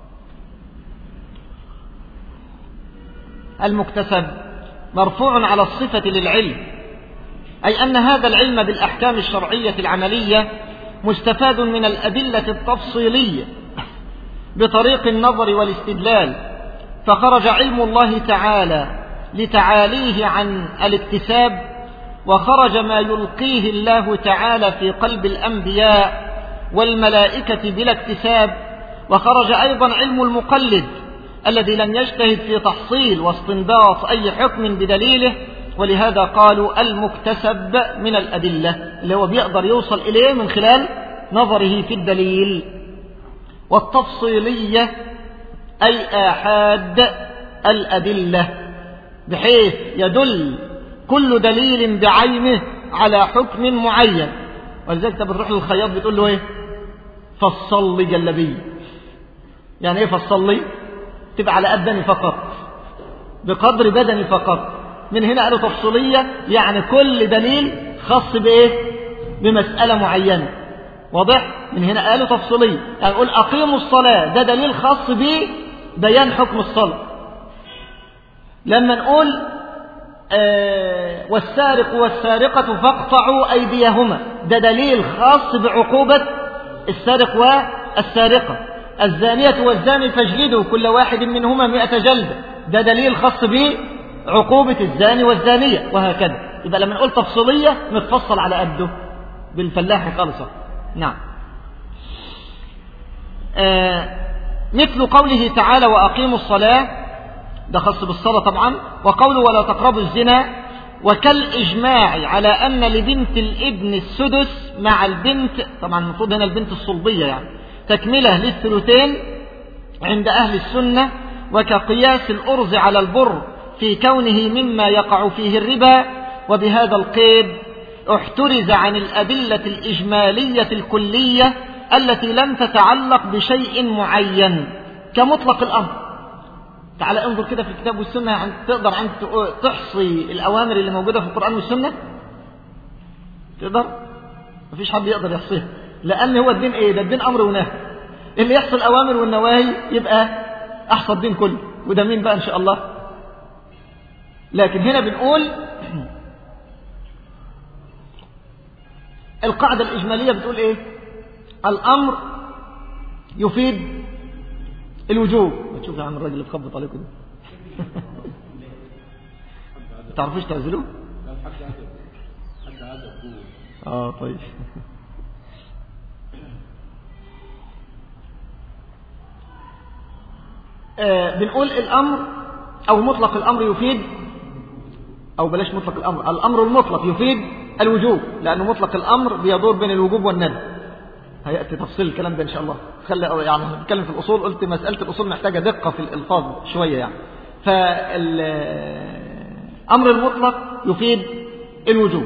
A: المكتسب مرفوع على الصفة للعلم أي أن هذا العلم بالأحكام الشرعية العملية مستفاد من الأدلة التفصيلية بطريق النظر والاستدلال فخرج علم الله تعالى لتعاليه عن الاكتساب وخرج ما يلقيه الله تعالى في قلب الأنبياء والملائكة بلا اكتساب وخرج أيضا علم المقلد الذي لم يجتهد في تحصيل واستنباط أي حكم بدليله ولهذا قالوا المكتسب من الأدلة اللي هو بيقدر يوصل إليه من خلال نظره في الدليل والتفصيلية أي آحاد الأدلة بحيث يدل كل دليل بعينه على حكم معين ولذلك انت بتروح للخياط بتقول له ايه فصل لي جلبيه يعني ايه فصل لي تبقى على قدني فقط بقدر بدني فقط من هنا قالوا تفصيلية يعني كل دليل خاص بايه بمسألة معينة واضح من هنا قالوا تفصيلية يعني قول أقيموا الصلاة ده دليل خاص ببيان حكم الصلاة لما نقول آه والسارق والسارقة فاقطعوا أيديهما ده دليل خاص بعقوبة السارق والسارقة الزانية والزاني فاجلدوا كل واحد منهما مئة جلدة ده دليل خاص بعقوبة الزاني والزانية وهكذا يبقى لما نقول تفصيلية نتفصل على قده بالفلاح خالصة نعم آه مثل قوله تعالى وأقيموا الصلاة ده خاص بالصلاة طبعا وقوله ولا تقربوا الزنا وكالإجماع على أن لبنت الابن السدس مع البنت طبعا المفروض هنا البنت الصلبية يعني تكملة للثلثين عند أهل السنة وكقياس الأرز على البر في كونه مما يقع فيه الربا وبهذا القيد احترز عن الأدلة الإجمالية الكلية التي لم تتعلق بشيء معين كمطلق الأمر تعال انظر كده في الكتاب والسنة يعني تقدر أن تحصي الأوامر اللي موجودة في القرآن والسنة تقدر مفيش حد يقدر يحصيها لأن هو الدين إيه ده الدين أمر ونهي اللي يحصل الأوامر والنواهي يبقى أحصى الدين كله وده مين بقى إن شاء الله لكن هنا بنقول القاعدة الإجمالية بتقول إيه الأمر يفيد الوجوب تشوف يا عم الراجل اللي بخبط عليكم ده تعرفوش تعزلوه اه طيب آه بنقول الأمر أو مطلق الأمر يفيد أو بلاش مطلق الأمر الأمر المطلق يفيد الوجوب لأنه مطلق الأمر بيدور بين الوجوب والندب هيأتي تفصيل الكلام ده إن شاء الله خلي يعني نتكلم في الأصول قلت مسألة الأصول محتاجة دقة في الألفاظ شوية يعني فالأمر المطلق يفيد الوجوب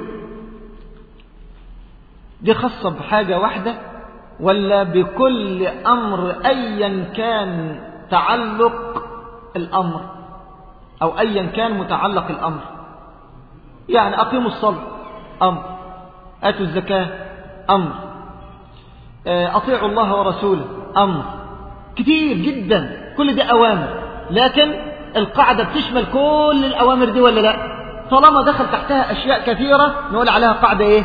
A: دي خاصة بحاجة واحدة ولا بكل أمر أيا كان تعلق الأمر أو أيا كان متعلق الأمر يعني أقيموا الصلاة أمر آتوا الزكاة أمر أطيعوا الله ورسوله أمر كتير جدا كل دي أوامر لكن القاعدة بتشمل كل الأوامر دي ولا لا طالما دخل تحتها أشياء كثيرة نقول عليها قاعدة إيه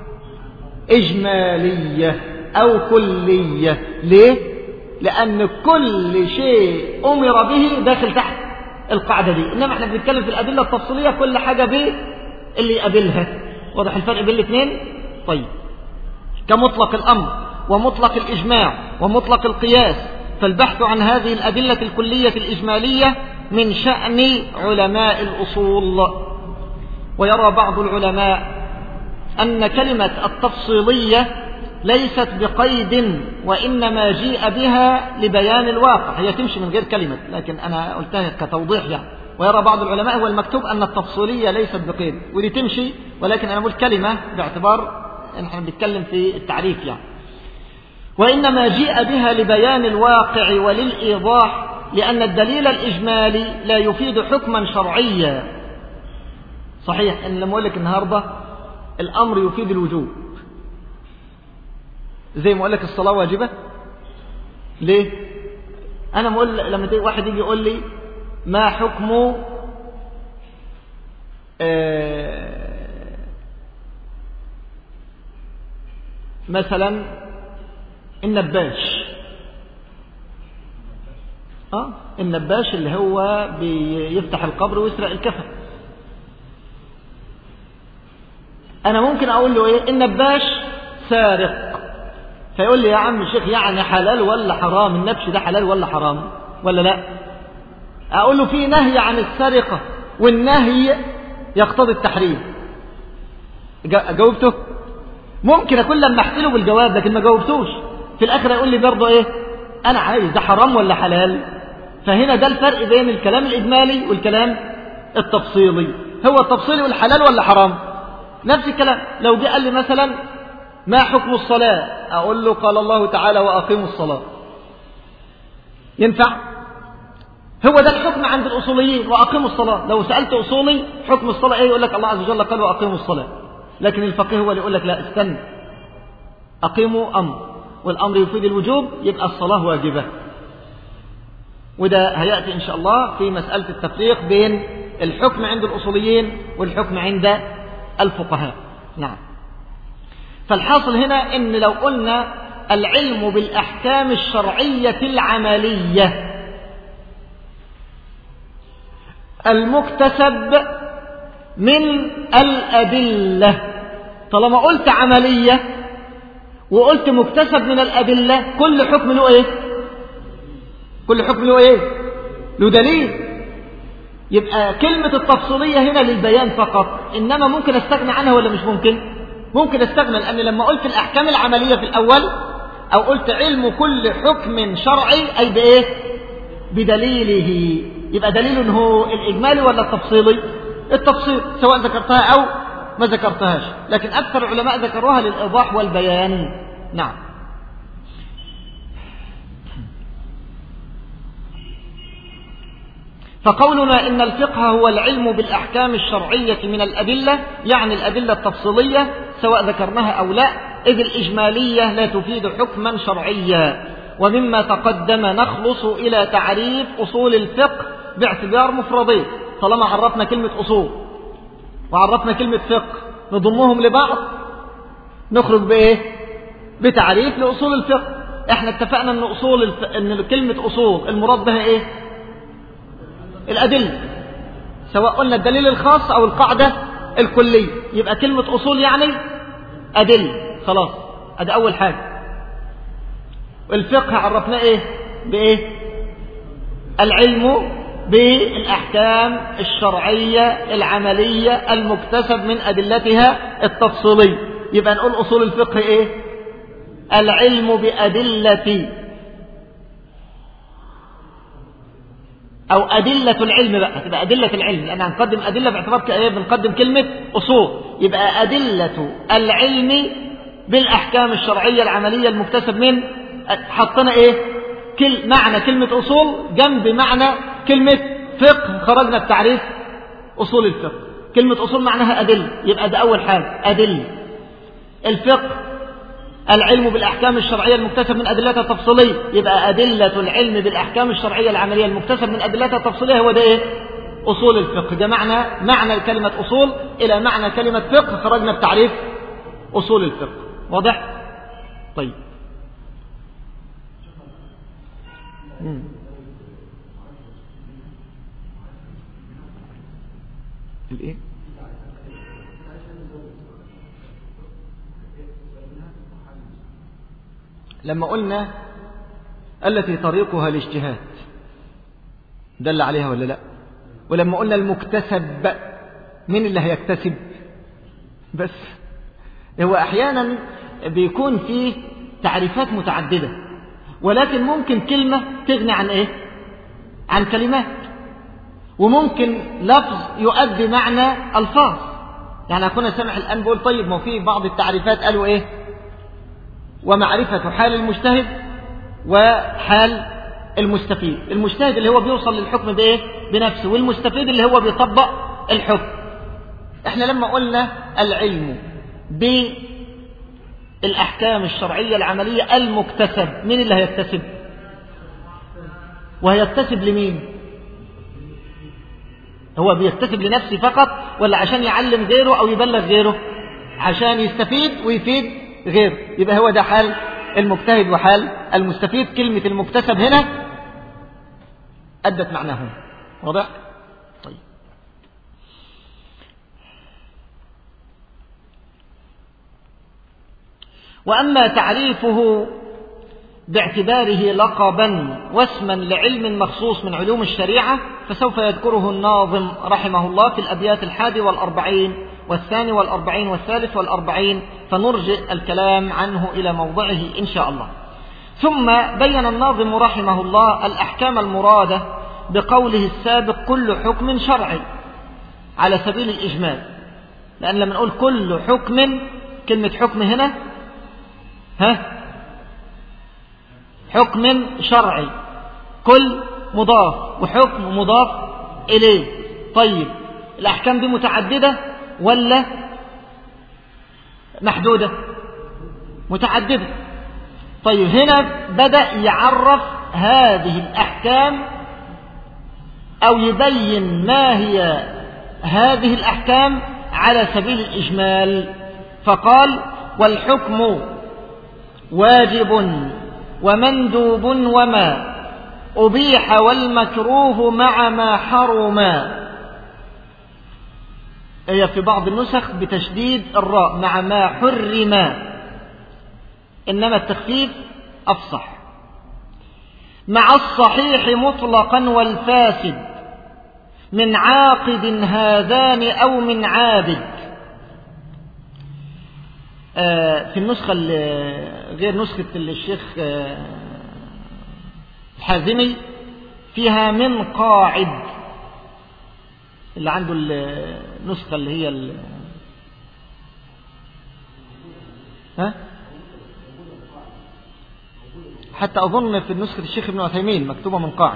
A: إجمالية أو كلية ليه لأن كل شيء أمر به داخل تحت القاعدة دي إنما احنا بنتكلم في الأدلة التفصيلية كل حاجة به اللي يقابلها واضح الفرق بين الاثنين طيب كمطلق الأمر ومطلق الإجماع ومطلق القياس فالبحث عن هذه الأدلة الكلية الإجمالية من شأن علماء الأصول ويرى بعض العلماء أن كلمة التفصيلية ليست بقيد وإنما جيء بها لبيان الواقع هي تمشي من غير كلمة لكن أنا قلتها كتوضيح يعني ويرى بعض العلماء هو المكتوب أن التفصيلية ليست بقيد ودي تمشي ولكن أنا أقول كلمة باعتبار أن احنا بنتكلم في التعريف يعني وإنما جيء بها لبيان الواقع وللإيضاح لأن الدليل الإجمالي لا يفيد حكما شرعيا صحيح إن لما أقول لك النهاردة الأمر يفيد الوجوب زي ما أقول لك الصلاة واجبة ليه أنا بقول لما تيجي واحد يجي يقول لي ما حكم آه مثلا النباش اه النباش اللي هو بيفتح القبر ويسرق الكفن انا ممكن اقول له ايه النباش سارق فيقول لي يا عم الشيخ يعني حلال ولا حرام النبش ده حلال ولا حرام ولا لا اقول له في نهي عن السرقة والنهي يقتضي التحريم جاوبته ممكن اكون لما احسله بالجواب لكن ما جاوبتوش في الاخر يقول لي برضه ايه انا عايز ده حرام ولا حلال فهنا ده الفرق بين الكلام الاجمالي والكلام التفصيلي هو التفصيلي والحلال ولا حرام نفس الكلام لو جه قال لي مثلا ما حكم الصلاة اقول له قال الله تعالى واقيموا الصلاة ينفع هو ده الحكم عند الاصوليين واقيموا الصلاة لو سألت اصولي حكم الصلاة ايه يقول لك الله عز وجل قال واقيموا الصلاة لكن الفقيه هو اللي يقول لك لا استنى أقيموا أمر والأمر يفيد الوجوب يبقى الصلاة واجبة وده هيأتي إن شاء الله في مسألة التفريق بين الحكم عند الأصوليين والحكم عند الفقهاء نعم فالحاصل هنا إن لو قلنا العلم بالأحكام الشرعية العملية المكتسب من الأدلة طالما قلت عملية وقلت مكتسب من الأدلة كل حكم له إيه كل حكم له إيه له دليل يبقى كلمة التفصيلية هنا للبيان فقط إنما ممكن أستغنى عنها ولا مش ممكن ممكن أستغنى لأن لما قلت الأحكام العملية في الأول أو قلت علم كل حكم شرعي أي بإيه بدليله يبقى دليل هو الإجمالي ولا التفصيلي التفصيل سواء ذكرتها أو ما ذكرتهاش لكن أكثر العلماء ذكروها للإيضاح والبيان نعم فقولنا إن الفقه هو العلم بالأحكام الشرعية من الأدلة يعني الأدلة التفصيلية سواء ذكرناها أو لا إذ الإجمالية لا تفيد حكما شرعيا ومما تقدم نخلص إلى تعريف أصول الفقه باعتبار مفردين طالما عرفنا كلمة أصول وعرفنا كلمة فقه نضمهم لبعض نخرج بإيه بتعريف لأصول الفقه احنا اتفقنا ان اصول الف... ان كلمة اصول المراد بها ايه الادلة سواء قلنا الدليل الخاص او القاعدة الكلية يبقى كلمة اصول يعني ادلة خلاص ادي اول حاجة الفقه عرفناه ايه بايه العلم بالأحكام الشرعية العملية المكتسب من أدلتها التفصيلية يبقى نقول أصول الفقه إيه العلم بأدلة أو أدلة العلم بقى تبقى أدلة العلم لأن هنقدم أدلة باعتبار إيه بنقدم كلمة أصول يبقى أدلة العلم بالأحكام الشرعية العملية المكتسب من حطنا إيه كل معنى كلمة أصول جنب معنى كلمة فقه خرجنا بتعريف أصول الفقه كلمة أصول معناها أدلة يبقى ده أول حاجة أدلة الفقه العلم بالأحكام الشرعية المكتسب من أدلتها التفصيلية يبقى أدلة العلم بالأحكام الشرعية العملية المكتسب من أدلتها التفصيلية هو ده إيه؟ أصول الفقه ده معنى معنى كلمة أصول إلى معنى كلمة فقه خرجنا بتعريف أصول الفقه واضح؟ طيب مم. الايه لما قلنا التي طريقها الاجتهاد دل عليها ولا لا ولما قلنا المكتسب مين اللي هيكتسب بس هو احيانا بيكون فيه تعريفات متعدده ولكن ممكن كلمه تغني عن ايه عن كلمات وممكن لفظ يؤدي معنى الفاظ يعني أكون سامع الآن بقول طيب ما في بعض التعريفات قالوا إيه ومعرفة حال المجتهد وحال المستفيد المجتهد اللي هو بيوصل للحكم بإيه بنفسه والمستفيد اللي هو بيطبق الحكم احنا لما قلنا العلم بالأحكام الشرعية العملية المكتسب مين اللي هيكتسب وهيكتسب لمين هو بيكتسب لنفسه فقط ولا عشان يعلم غيره أو يبلغ غيره عشان يستفيد ويفيد غيره يبقى هو ده حال المجتهد وحال المستفيد كلمة المكتسب هنا أدت معناه واضح طيب وأما تعريفه باعتباره لقبا واسما لعلم مخصوص من علوم الشريعة فسوف يذكره الناظم رحمه الله في الأبيات الحادي والأربعين والثاني والأربعين والثالث والأربعين فنرجئ الكلام عنه إلى موضعه إن شاء الله ثم بين الناظم رحمه الله الأحكام المرادة بقوله السابق كل حكم شرعي على سبيل الإجمال لأن لما نقول كل حكم كلمة حكم هنا ها حكم شرعي كل مضاف وحكم مضاف إليه طيب الأحكام دي متعددة ولا محدودة متعددة طيب هنا بدأ يعرف هذه الأحكام أو يبين ما هي هذه الأحكام على سبيل الإجمال فقال والحكم واجب ومندوب وما أبيح والمكروه مع ما حرما هي في بعض النسخ بتشديد الراء مع ما حرم إنما التخفيف أفصح مع الصحيح مطلقا والفاسد من عاقد هذان أو من عابد آه، في النسخة غير نسخة الشيخ آه، الحازمي فيها من قاعد اللي عنده النسخة اللي هي ها حتى أظن في نسخة الشيخ ابن عثيمين مكتوبة من قاعد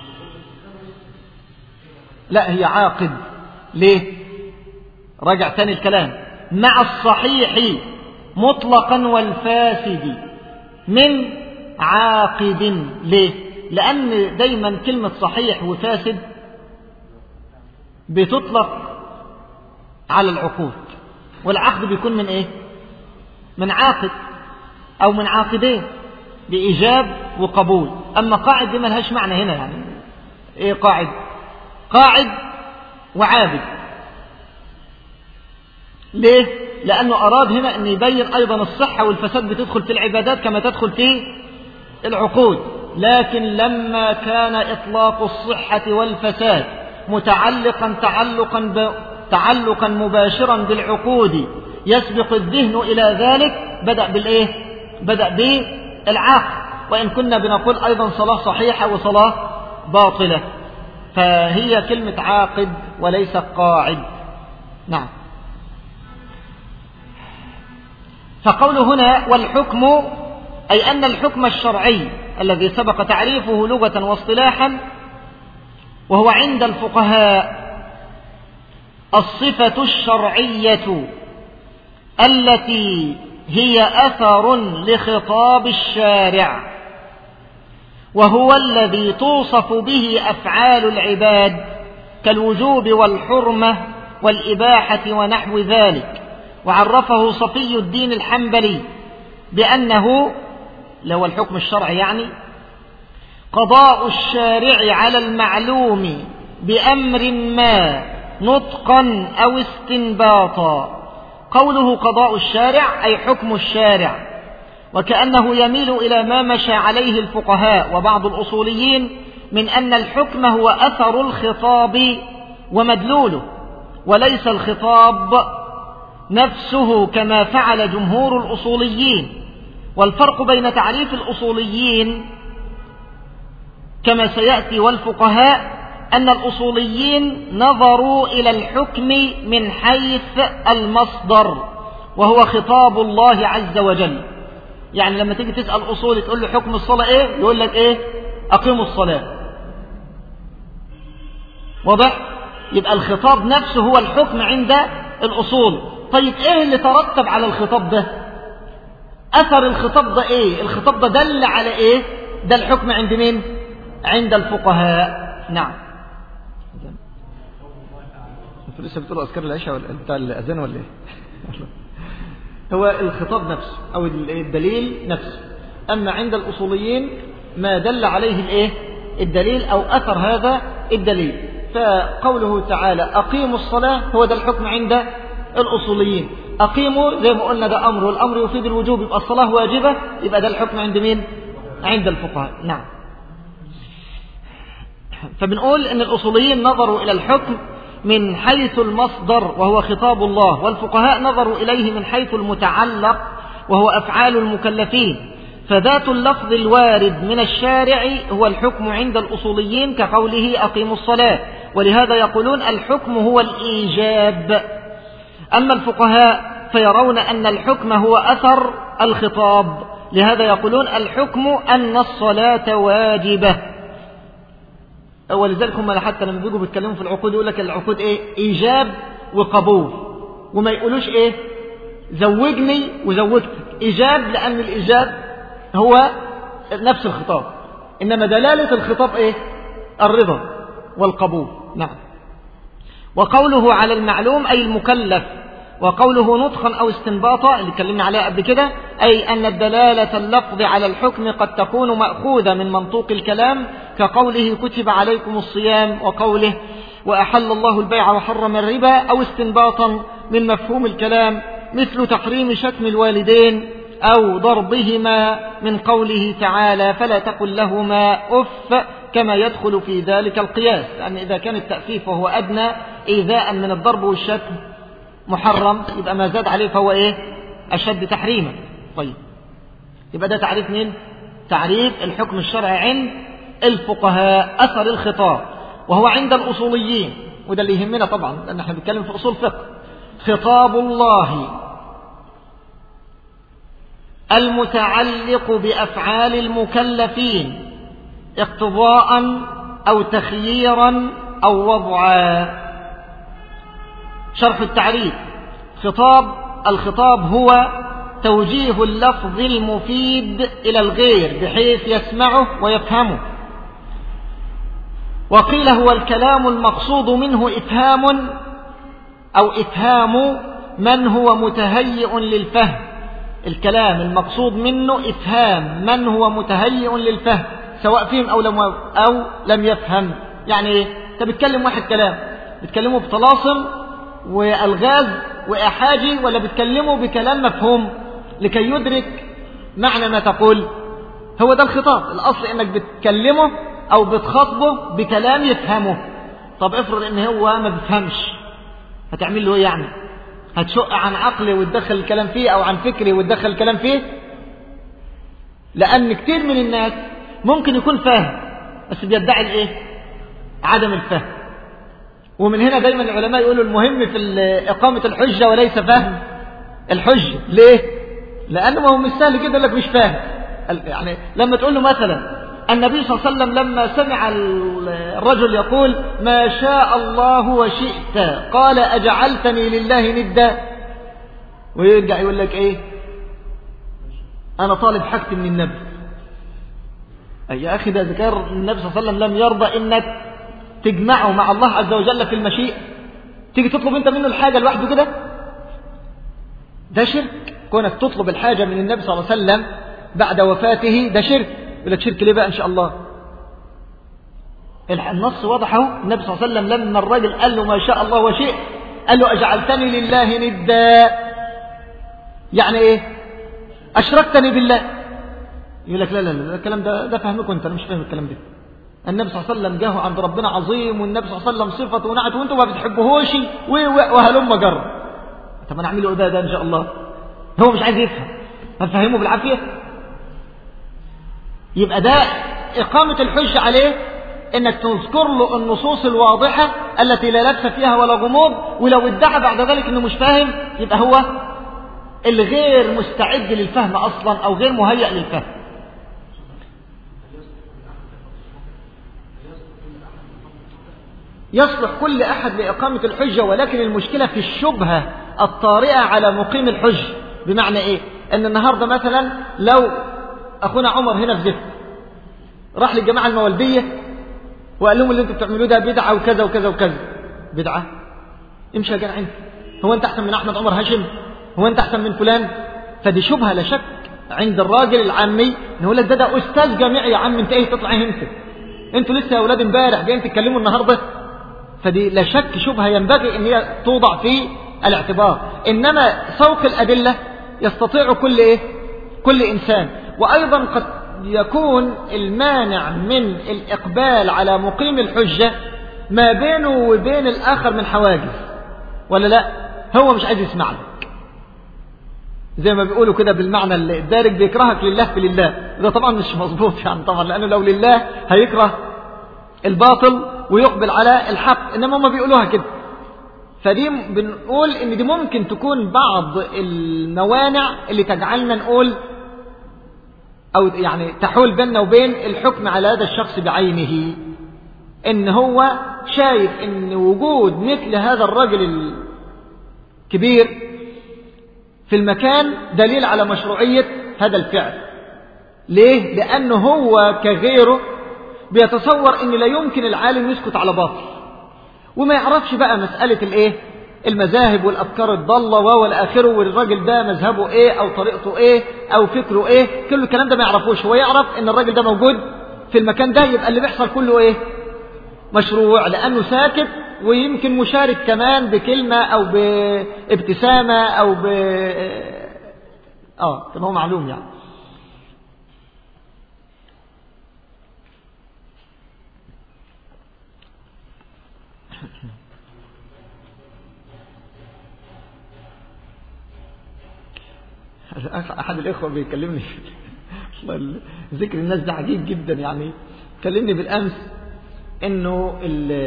A: لا هي عاقد ليه راجع تاني الكلام مع الصحيح مطلقا والفاسد من عاقد ليه لأن دايما كلمة صحيح وفاسد بتطلق على العقود والعقد بيكون من ايه من عاقد او من عاقدين بإيجاب وقبول أما قاعد دي ملهاش معنى هنا يعني إيه قاعد قاعد وعابد ليه لأنه أراد هنا أن يبين أيضا الصحة والفساد بتدخل في العبادات كما تدخل في العقود لكن لما كان إطلاق الصحة والفساد متعلقا تعلقا ب... تعلقا مباشرا بالعقود يسبق الذهن إلى ذلك بدأ بالإيه بدأ بالعقل وإن كنا بنقول أيضا صلاة صحيحة وصلاة باطلة فهي كلمة عاقد وليس قاعد نعم فقول هنا والحكم أي أن الحكم الشرعي الذي سبق تعريفه لغة واصطلاحا وهو عند الفقهاء الصفة الشرعية التي هي أثر لخطاب الشارع وهو الذي توصف به أفعال العباد كالوجوب والحرمة والإباحة ونحو ذلك وعرفه صفي الدين الحنبلي بأنه لو الحكم الشرعي يعني قضاء الشارع على المعلوم بأمر ما نطقا أو استنباطا قوله قضاء الشارع أي حكم الشارع وكأنه يميل إلى ما مشى عليه الفقهاء وبعض الأصوليين من أن الحكم هو أثر الخطاب ومدلوله وليس الخطاب نفسه كما فعل جمهور الأصوليين والفرق بين تعريف الأصوليين كما سيأتي والفقهاء أن الأصوليين نظروا إلى الحكم من حيث المصدر وهو خطاب الله عز وجل يعني لما تيجي تسأل أصولي تقول له حكم الصلاة إيه يقول لك إيه أقيموا الصلاة واضح يبقى الخطاب نفسه هو الحكم عند الأصول طيب إيه اللي ترتب على الخطاب ده أثر الخطاب ده إيه الخطاب ده دل على إيه ده الحكم عند مين عند الفقهاء نعم انتوا لسه بتقولوا أذكار العشاء ولا بتاع الأذان ولا إيه هو الخطاب نفسه أو الدليل نفسه أما عند الأصوليين ما دل عليه الإيه الدليل أو أثر هذا الدليل فقوله تعالى أقيموا الصلاة هو ده الحكم عند الأصوليين أقيموا زي ما قلنا ده أمر والأمر يفيد الوجوب يبقى الصلاة واجبة يبقى ده الحكم عند مين عند الفقهاء نعم فبنقول ان الأصوليين نظروا إلى الحكم من حيث المصدر وهو خطاب الله والفقهاء نظروا إليه من حيث المتعلق وهو أفعال المكلفين فذات اللفظ الوارد من الشارع هو الحكم عند الأصوليين كقوله أقيموا الصلاة ولهذا يقولون الحكم هو الإيجاب أما الفقهاء فيرون أن الحكم هو أثر الخطاب لهذا يقولون الحكم أن الصلاة واجبة ولذلك هم حتى لما بيجوا بيتكلموا في العقود يقول لك العقود ايه ايجاب وقبول وما يقولوش ايه زوجني وزوجتك ايجاب لان الايجاب هو نفس الخطاب انما دلاله الخطاب ايه الرضا والقبول نعم وقوله على المعلوم اي المكلف وقوله نطخا أو استنباطا اللي اتكلمنا عليها قبل كده أي أن الدلالة اللفظ على الحكم قد تكون مأخوذة من منطوق الكلام كقوله كتب عليكم الصيام وقوله وأحل الله البيع وحرم الربا أو استنباطا من مفهوم الكلام مثل تحريم شتم الوالدين أو ضربهما من قوله تعالى فلا تقل لهما أف كما يدخل في ذلك القياس لأن إذا كان التأفيف وهو أدنى إيذاء من الضرب والشتم محرم يبقى ما زاد عليه فهو إيه أشد تحريما طيب يبقى ده تعريف مين تعريف الحكم الشرعي عند الفقهاء أثر الخطاب وهو عند الأصوليين وده اللي يهمنا طبعا لأن احنا بنتكلم في أصول فقه خطاب الله المتعلق بأفعال المكلفين اقتضاء أو تخييرا أو وضعا شرح التعريف خطاب الخطاب هو توجيه اللفظ المفيد إلى الغير بحيث يسمعه ويفهمه وقيل هو الكلام المقصود منه إفهام أو إفهام من هو متهيئ للفهم الكلام المقصود منه إفهام من هو متهيئ للفهم سواء فهم أو لم, أو لم يفهم يعني إيه؟ أنت بتكلم واحد كلام بتكلمه بطلاسم وألغاز وإحاجي ولا بتكلمه بكلام مفهوم لكي يدرك معنى ما تقول هو ده الخطاب الأصل إنك بتكلمه أو بتخاطبه بكلام يفهمه طب افرض إن هو ما بيفهمش هتعمل له إيه يعني هتشق عن عقلي وتدخل الكلام فيه أو عن فكري وتدخل الكلام فيه لأن كتير من الناس ممكن يكون فاهم بس بيدعي الإيه عدم الفهم ومن هنا دايما العلماء يقولوا المهم في إقامة الحجة وليس فهم الحجة ليه لأنه ما هو مش سهل جدا لك مش فاهم يعني لما تقول له مثلا النبي صلى الله عليه وسلم لما سمع الرجل يقول ما شاء الله وشئت قال أجعلتني لله ندا ويرجع يقول لك ايه أنا طالب حاجتي من النبي أي يا أخي ده ذكر النبي صلى الله عليه وسلم لم يرضى إنك تجمعه مع الله عز وجل في المشيئة تيجي تطلب أنت منه الحاجة لوحده كده ده شرك كونك تطلب الحاجة من النبي صلى الله عليه وسلم بعد وفاته ده شرك يقول لك شرك ليه بقى إن شاء الله النص وضحه النبي صلى الله عليه وسلم لما الرجل قال له ما شاء الله وشئت قال له أجعلتني لله ندا يعني إيه أشركتني بالله يقول لك لا لا لا الكلام ده ده فهمكم أنت أنا مش فاهم الكلام ده النبي صلى الله عليه وسلم جاه عند ربنا عظيم والنبي صلى الله عليه وسلم صفة ونعت وانتم ما بتحبوهوش وهلم جر طب انا اعمل له ده ده ان شاء الله هو مش عايز يفهم هنفهمه بالعافيه يبقى ده إقامة الحجة عليه انك تذكر له النصوص الواضحة التي لا لبس فيها ولا غموض ولو ادعى بعد ذلك انه مش فاهم يبقى هو الغير مستعد للفهم اصلا او غير مهيأ للفهم يصلح كل احد لاقامة الحجة ولكن المشكلة في الشبهة الطارئة على مقيم الحج بمعنى ايه ان النهاردة مثلا لو اخونا عمر هنا في زفت راح للجماعة المولدية وقال لهم اللي انتوا بتعملوه ده بدعة وكذا وكذا وكذا بدعة امشي يا جدع انت هو انت احسن من احمد عمر هاشم هو انت احسن من فلان فدي شبهة لا شك عند الراجل العامي ان يقول لك ده ده استاذ جامعي يا عم انت ايه تطلع ايه انت انتوا لسه يا اولاد امبارح جايين تتكلموا النهارده فدي لا شك شبهة ينبغي ان هي توضع في الاعتبار انما سوق الادلة يستطيع كل ايه كل انسان وايضا قد يكون المانع من الإقبال على مقيم الحجة ما بينه وبين الآخر من حواجز ولا لا هو مش عايز يسمع لك زي ما بيقولوا كده بالمعنى اللي الدارج بيكرهك لله في لله ده طبعا مش مظبوط يعني طبعا لأنه لو لله هيكره الباطل ويقبل على الحق إنما هم بيقولوها كده فدي بنقول إن دي ممكن تكون بعض الموانع اللي تجعلنا نقول أو يعني تحول بيننا وبين الحكم على هذا الشخص بعينه إن هو شايف إن وجود مثل هذا الرجل الكبير في المكان دليل على مشروعية هذا الفعل ليه؟ لأنه هو كغيره بيتصور إن لا يمكن العالم يسكت على باطل وما يعرفش بقى مسألة الإيه؟ المذاهب والأفكار الضالة والآخره والراجل ده مذهبه إيه أو طريقته إيه أو فكره إيه كل الكلام ده ما يعرفوش هو يعرف إن الراجل ده موجود في المكان ده يبقى اللي بيحصل كله إيه مشروع لأنه ساكت ويمكن مشارك كمان بكلمة أو بابتسامة أو ب آه كما هو معلوم يعني أحد الإخوة بيكلمني ذكر الناس ده عجيب جدا يعني كلمني بالأمس إنه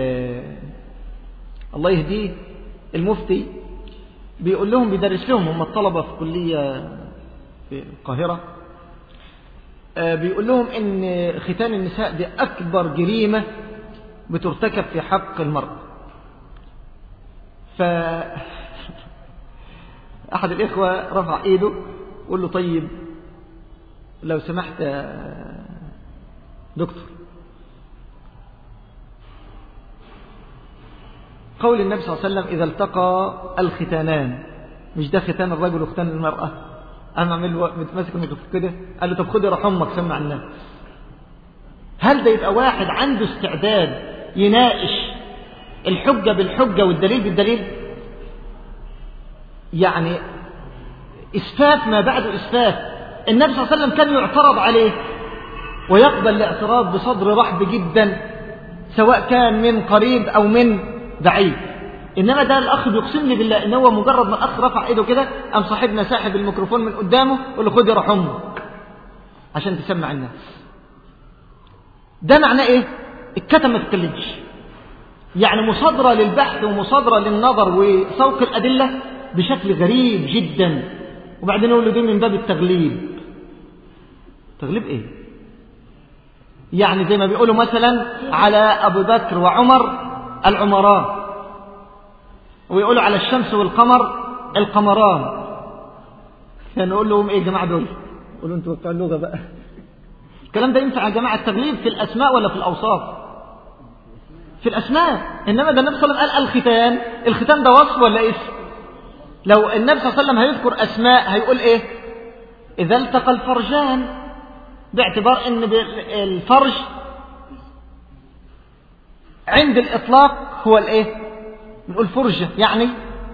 A: الله يهديه المفتي بيقول لهم بيدرس لهم هم الطلبة في كلية في القاهرة آه، بيقول لهم إن ختان النساء دي أكبر جريمة بترتكب في حق المرأة ف أحد الإخوة رفع إيده قول له طيب لو سمحت يا دكتور قول النبي صلى الله عليه وسلم إذا التقى الختانان مش ده ختان الرجل وختان المرأة أنا عمل متمسك الميكروفون كده قال له طب خد روح أمك سمع الناس هل ده يبقى واحد عنده استعداد يناقش الحجة بالحجة والدليل بالدليل يعني إسفاف ما بعد إسفاف النبي صلى الله عليه وسلم كان يعترض عليه ويقبل الاعتراض بصدر رحب جدا سواء كان من قريب أو من بعيد إنما ده الأخ بيقسم لي بالله إن هو مجرد ما الأخ رفع إيده كده قام صاحبنا ساحب الميكروفون من قدامه وقال له خد يا روح أمك عشان تسمع الناس ده معناه إيه؟ الكتم ما تتكلمش يعني مصادرة للبحث ومصادرة للنظر وسوق الأدلة بشكل غريب جدا وبعدين يقول له دي من باب التغليب تغليب ايه يعني زي ما بيقولوا مثلا على ابو بكر وعمر العمران ويقولوا على الشمس والقمر القمران كان نقول لهم ايه يا جماعه دول يقولوا انتوا بتوع اللغه بقى الكلام ده ينفع يا جماعه التغليب في الاسماء ولا في الاوصاف في الاسماء انما ده النبي صلى الله عليه وسلم قال الختان الختان ده وصف ولا اسم لو النبي صلى الله عليه وسلم هيذكر أسماء هيقول إيه إذا التقى الفرجان باعتبار أن الفرج عند الإطلاق هو الإيه نقول فرجة يعني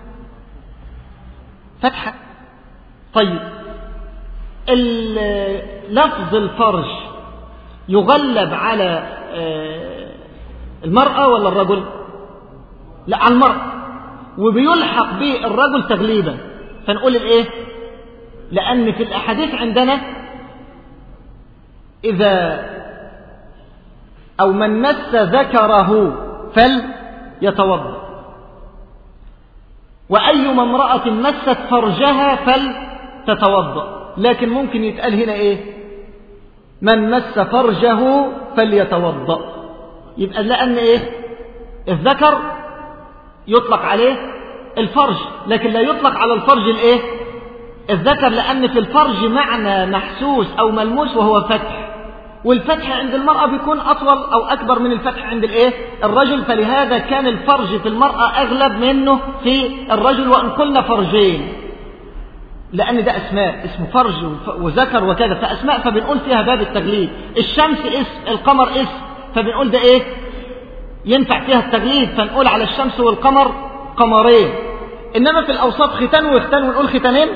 A: فتحة طيب لفظ الفرج يغلب على آه، المرأة ولا الرجل لا على المرأة وبيلحق به الرجل تغليبا فنقول الايه لان في الاحاديث عندنا اذا او من مس ذكره فليتوضا وايما امراه مست فرجها فلتتوضا لكن ممكن يتقال هنا ايه من مس فرجه فليتوضا يبقى لان ايه الذكر يطلق عليه الفرج لكن لا يطلق على الفرج الايه الذكر لأن في الفرج معنى محسوس أو ملموس وهو فتح والفتح عند المرأة بيكون أطول أو أكبر من الفتح عند الإيه؟ الرجل فلهذا كان الفرج في المرأة أغلب منه في الرجل وإن قلنا فرجين لأن ده أسماء اسم فرج وذكر وكذا فأسماء فبنقول فيها باب التغليب الشمس اسم القمر اسم فبنقول ده إيه ينفع فيها التغليب فنقول على الشمس والقمر قمرين إنما في الأوساط ختان وختان ونقول ختانين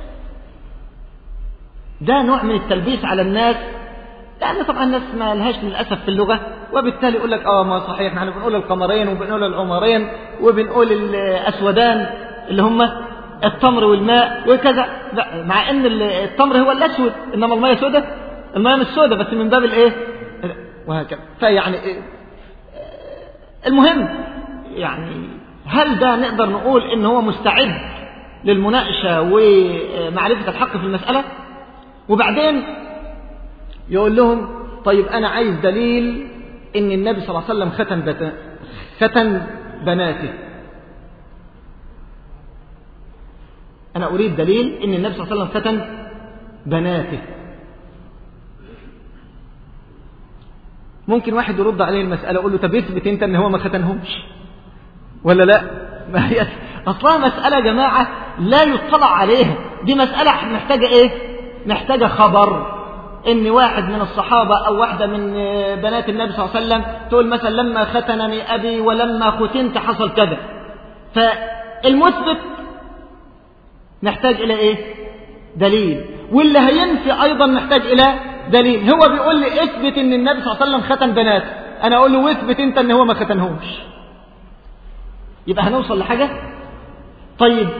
A: ده نوع من التلبيس على الناس لأن طبعا الناس ما لهاش للأسف في اللغة وبالتالي يقول لك آه ما صحيح نحن بنقول القمرين وبنقول العمرين وبنقول الأسودان اللي هم التمر والماء وكذا مع ان التمر هو الاسود انما الماء سودة الماء مش سودة بس من باب الايه وهكذا فيعني المهم يعني هل ده نقدر نقول ان هو مستعد للمناقشة ومعرفة الحق في المسألة وبعدين يقول لهم طيب أنا عايز دليل إن النبي صلى الله عليه وسلم ختن, بت... ختن بناته أنا أريد دليل إن النبي صلى الله عليه وسلم ختن بناته ممكن واحد يرد عليه المسألة يقول له طب اثبت انت ان هو ما ختنهمش ولا لا ما هي اصلها مسألة يا جماعة لا يطلع عليها دي مسألة محتاجة ايه محتاجة خبر ان واحد من الصحابة او واحدة من بنات النبي صلى الله عليه وسلم تقول مثلا لما ختنني ابي ولما ختنت حصل كذا فالمثبت نحتاج الى ايه دليل واللي هينفي ايضا محتاج الى دليل هو بيقول لي اثبت ان النبي صلى الله عليه وسلم ختن بنات انا اقول له واثبت انت ان هو ما ختنهمش يبقى هنوصل لحاجة طيب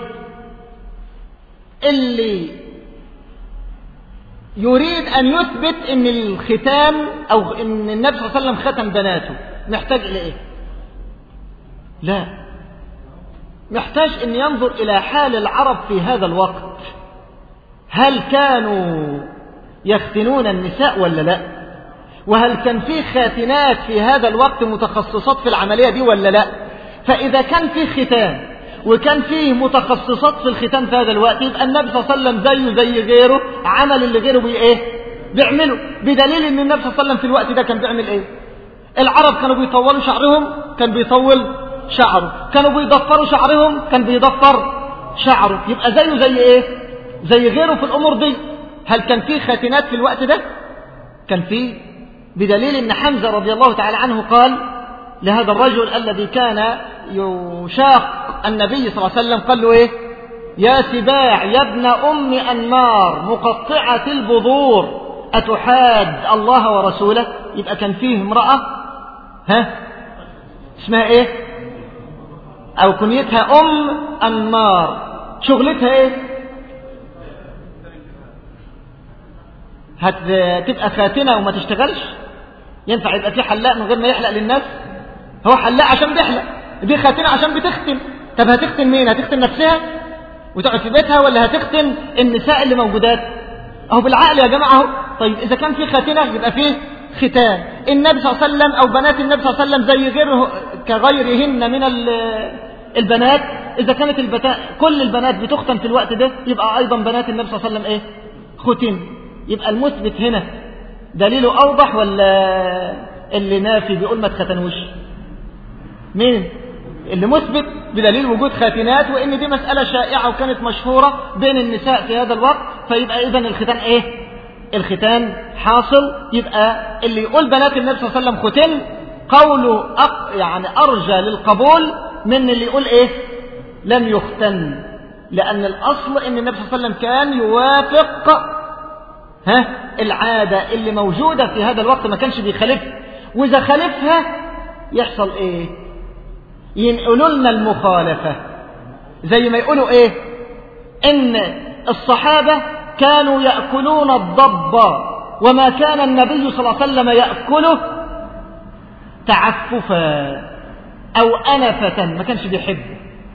A: اللي يريد أن يثبت أن الختام أو أن النبي صلى الله عليه وسلم ختم بناته محتاج إلى إيه لا محتاج أن ينظر إلى حال العرب في هذا الوقت هل كانوا يختنون النساء ولا لا وهل كان في خاتنات في هذا الوقت متخصصات في العملية دي ولا لا فإذا كان في ختان وكان فيه متخصصات في الختان في هذا الوقت يبقى النبي صلى الله عليه وسلم زيه زي غيره عمل اللي غيره بيه ايه بيعمله بدليل ان النبي صلى الله عليه وسلم في الوقت ده كان بيعمل ايه العرب كانوا بيطولوا شعرهم كان بيطول شعره كانوا بيضفروا شعرهم كان بيضفر شعره يبقى زيه زي ايه زي غيره في الامور دي هل كان فيه خاتنات في الوقت ده كان فيه بدليل ان حمزه رضي الله تعالى عنه قال لهذا الرجل الذي كان يشاق النبي صلى الله عليه وسلم قال له ايه يا سباع يا ابن ام انمار مقطعه البذور اتحاد الله ورسوله يبقى كان فيه امراه ها اسمها ايه او كنيتها ام انمار شغلتها ايه هتبقى خاتنه وما تشتغلش ينفع يبقى في حلاق من غير ما يحلق للناس هو حلاق عشان بيحلق دي خاتنه عشان بتختم طب هتختن مين هتختن نفسها وتقعد في بيتها ولا هتختن النساء اللي موجودات اهو بالعقل يا جماعه اهو طيب اذا كان في خاتنه يبقى فيه ختان النبي صلى الله عليه وسلم او بنات النبي صلى الله عليه وسلم زي غيره كغيرهن من البنات اذا كانت البتا... كل البنات بتختن في الوقت ده يبقى ايضا بنات النبي صلى الله عليه وسلم ايه ختن يبقى المثبت هنا دليله اوضح ولا اللي نافي بيقول ما تختنوش مين اللي مثبت بدليل وجود خاتنات وان دي مسألة شائعة وكانت مشهورة بين النساء في هذا الوقت فيبقى اذا الختان ايه الختان حاصل يبقى اللي يقول بنات النبي صلى الله عليه وسلم ختن قوله أق يعني ارجى للقبول من اللي يقول ايه لم يختن لان الاصل ان النبي صلى الله عليه وسلم كان يوافق ها العادة اللي موجودة في هذا الوقت ما كانش بيخالفها واذا خالفها يحصل ايه ينقلوا لنا المخالفة زي ما يقولوا ايه ان الصحابة كانوا يأكلون الضب وما كان النبي صلى الله عليه وسلم يأكله تعففا او انفة ما كانش بيحبه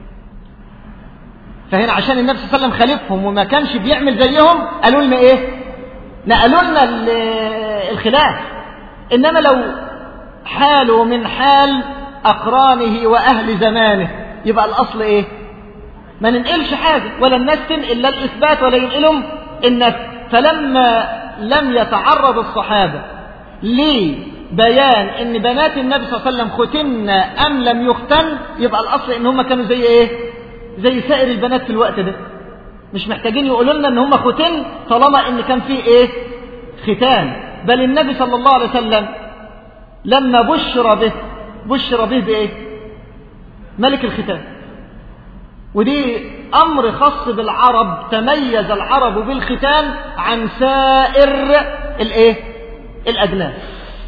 A: فهنا عشان النبي صلى الله عليه وسلم خالفهم وما كانش بيعمل زيهم قالوا لنا ايه نقلوا لنا الخلاف انما لو حاله من حال أقرانه وأهل زمانه يبقى الأصل إيه ما ننقلش حاجة ولا الناس تنقل لا الإثبات ولا ينقلهم النفي فلما لم يتعرض الصحابة لبيان ان بنات النبي صلى الله عليه وسلم ختن ام لم يختن يبقى الاصل ان هم كانوا زي ايه زي سائر البنات في الوقت ده مش محتاجين يقولوا لنا ان هم ختن طالما ان كان في ايه ختان بل النبي صلى الله عليه وسلم لما بشر به بشر به بإيه ملك الختان ودي أمر خاص بالعرب تميز العرب بالختان عن سائر الإيه الأجناس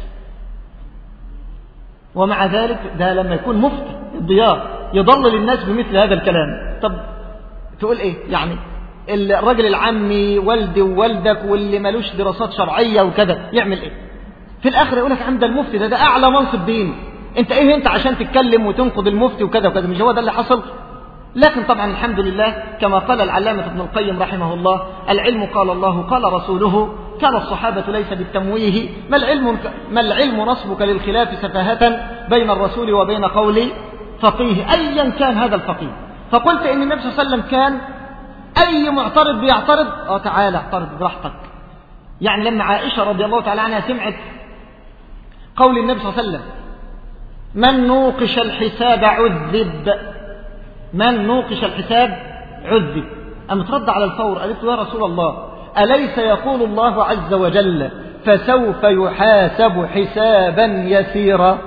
A: ومع ذلك ده لما يكون مفتي الضياء يضلل الناس بمثل هذا الكلام طب تقول ايه يعني الراجل العمي والدي ووالدك واللي ملوش دراسات شرعية وكذا يعمل ايه في الاخر يقول لك عند المفتي ده ده اعلى منصب ديني انت ايه انت عشان تتكلم وتنقض المفتي وكذا وكذا مش هو ده اللي حصل لكن طبعا الحمد لله كما قال العلامة ابن القيم رحمه الله العلم قال الله قال رسوله كان الصحابة ليس بالتمويه ما العلم, ما العلم نصبك للخلاف سفاهة بين الرسول وبين قول فقيه أيا كان هذا الفقيه فقلت إن النبي صلى الله عليه وسلم كان أي معترض بيعترض اه تعالى اعترض براحتك يعني لما عائشة رضي الله تعالى عنها سمعت قول النبي صلى الله عليه وسلم من نوقش الحساب عذب من نوقش الحساب عذب أم ترد على الفور قالت له يا رسول الله أليس يقول الله عز وجل فسوف يحاسب حسابا يسيرا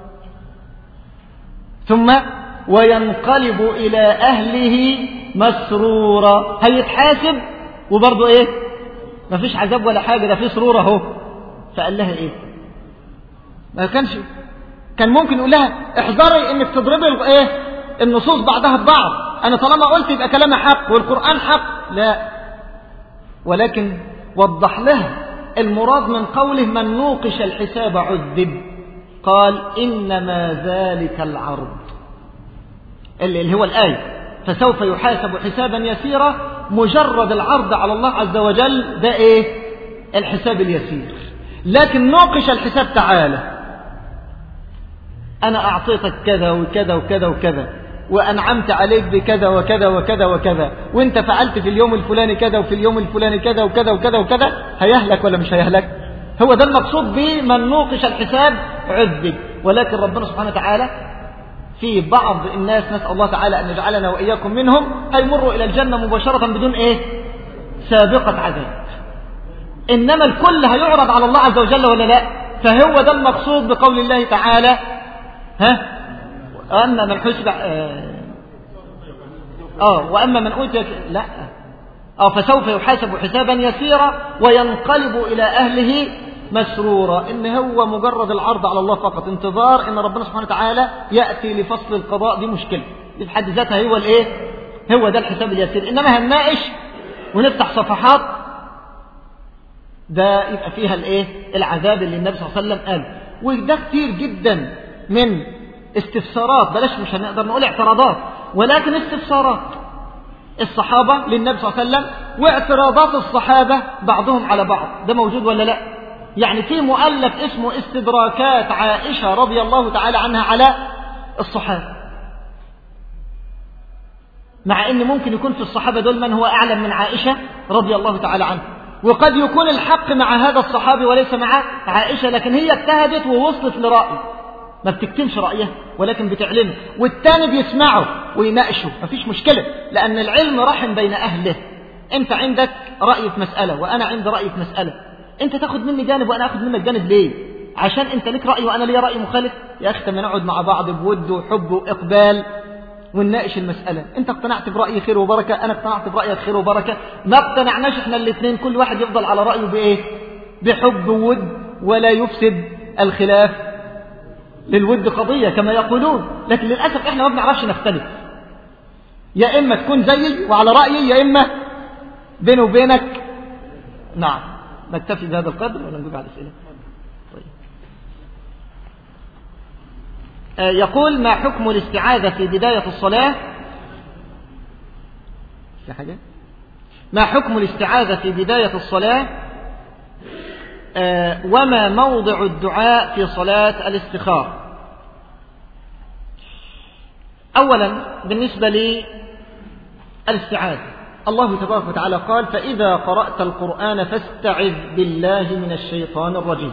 A: ثم وينقلب إلى أهله مسرورا هيتحاسب وبرضه إيه ما فيش عذاب ولا حاجة ده في سرور أهو فقال لها إيه ما كانش كان ممكن يقول لها احذري انك تضربي ايه النصوص بعضها ببعض أنا طالما قلت يبقى كلامي حق والقرآن حق لا ولكن وضح له المراد من قوله من نوقش الحساب عذب قال إنما ذلك العرض اللي هو الآية فسوف يحاسب حسابا يسيرا مجرد العرض على الله عز وجل ده إيه الحساب اليسير لكن نوقش الحساب تعالى أنا أعطيتك كذا وكذا وكذا وكذا وأنعمت عليك بكذا وكذا وكذا وكذا وانت فعلت في اليوم الفلاني كذا وفي اليوم الفلاني كذا وكذا وكذا وكذا هيهلك ولا مش هيهلك هو ده المقصود به من نوقش الحساب عذب ولكن ربنا سبحانه وتعالى في بعض الناس نسأل الله تعالى أن يجعلنا وإياكم منهم هيمروا إلى الجنة مباشرة بدون إيه سابقة عذاب إنما الكل هيعرض على الله عز وجل ولا لا فهو ده المقصود بقول الله تعالى ها أما من حسب آه, آه وأما من أوتي لا آه فسوف يحاسب حسابا يسيرا وينقلب إلى أهله مسرورا إن هو مجرد العرض على الله فقط انتظار إن ربنا سبحانه وتعالى يأتي لفصل القضاء دي مشكلة دي في حد ذاتها هو الإيه هو ده الحساب اليسير إنما هنناقش ونفتح صفحات ده يبقى فيها الإيه العذاب اللي النبي صلى الله عليه وسلم قال وده كتير جدا من استفسارات بلاش مش هنقدر نقول اعتراضات ولكن استفسارات الصحابة للنبي صلى الله عليه وسلم واعتراضات الصحابة بعضهم على بعض ده موجود ولا لا يعني في مؤلف اسمه استدراكات عائشة رضي الله تعالى عنها على الصحابة مع ان ممكن يكون في الصحابة دول من هو اعلم من عائشة رضي الله تعالى عنها وقد يكون الحق مع هذا الصحابي وليس مع عائشة لكن هي اجتهدت ووصلت لرأي ما بتكتمش رأيها ولكن بتعلمه والتاني بيسمعه ويناقشه مفيش مشكلة لأن العلم رحم بين أهله أنت عندك رأي في مسألة وأنا عندي رأي في مسألة أنت تاخد مني جانب وأنا أخذ منك جانب ليه عشان أنت لك رأي وأنا لي رأي مخالف يا أخي ما نقعد مع بعض بود وحب وإقبال ونناقش المسألة أنت اقتنعت برأيي خير وبركة أنا اقتنعت برأيك خير وبركة ما اقتنعناش احنا الاثنين كل واحد يفضل على رأيه بإيه بحب وود ولا يفسد الخلاف للود قضية كما يقولون لكن للأسف احنا ما بنعرفش نختلف يا إما تكون زيي وعلى رأيي يا إما بيني وبينك نعم نكتفي بهذا القدر ولا نجيب على الأسئلة طيب. آه يقول ما حكم الاستعاذة في بداية الصلاة في حاجة ما حكم الاستعاذة في بداية الصلاة آه وما موضع الدعاء في صلاة الاستخارة أولا بالنسبة للاستعاذة الله تبارك وتعالى قال فإذا قرأت القرآن فاستعذ بالله من الشيطان الرجيم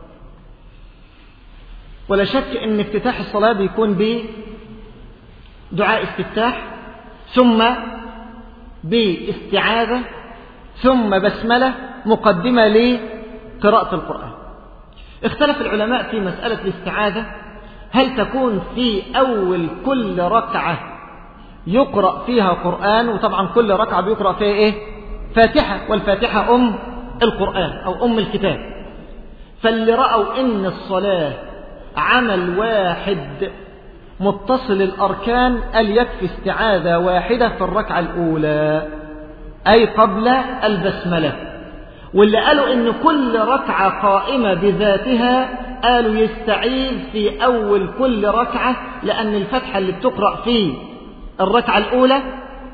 A: ولا شك أن افتتاح الصلاة بيكون بدعاء استفتاح ثم باستعاذة ثم بسملة مقدمة لقراءة القرآن اختلف العلماء في مسألة الاستعاذة هل تكون في أول كل ركعة يقرأ فيها قرآن وطبعا كل ركعة بيقرأ فيها إيه فاتحة والفاتحة أم القرآن أو أم الكتاب فاللي رأوا إن الصلاة عمل واحد متصل الأركان قال يكفي استعاذة واحدة في الركعة الأولى أي قبل البسملة واللي قالوا إن كل ركعة قائمة بذاتها قالوا يستعيذ في أول كل ركعة لأن الفتحة اللي بتقرأ في الركعة الأولى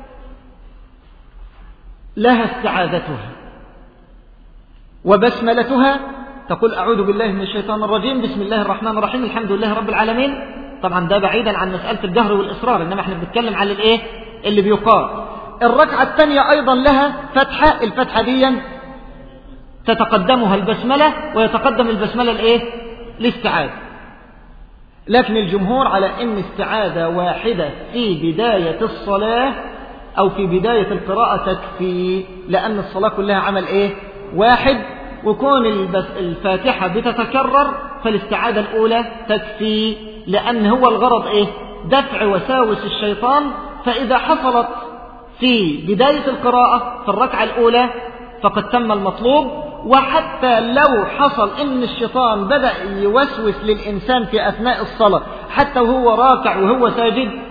A: لها استعاذتها وبسملتها تقول أعوذ بالله من الشيطان الرجيم بسم الله الرحمن الرحيم الحمد لله رب العالمين طبعا ده بعيدا عن مسألة الجهر والإصرار إنما احنا بنتكلم على الإيه اللي بيقال الركعة الثانية أيضا لها فتحة الفتحة دي تتقدمها البسملة ويتقدم البسملة الإيه الاستعاذة لكن الجمهور على أن استعاذة واحدة في بداية الصلاة أو في بداية القراءة تكفي لأن الصلاة كلها عمل إيه واحد وكون الفاتحة بتتكرر فالاستعاذة الأولى تكفي لأن هو الغرض إيه دفع وساوس الشيطان فإذا حصلت في بداية القراءة في الركعة الأولى فقد تم المطلوب وحتى لو حصل ان الشيطان بدأ يوسوس للإنسان في أثناء الصلاة حتى وهو راكع وهو ساجد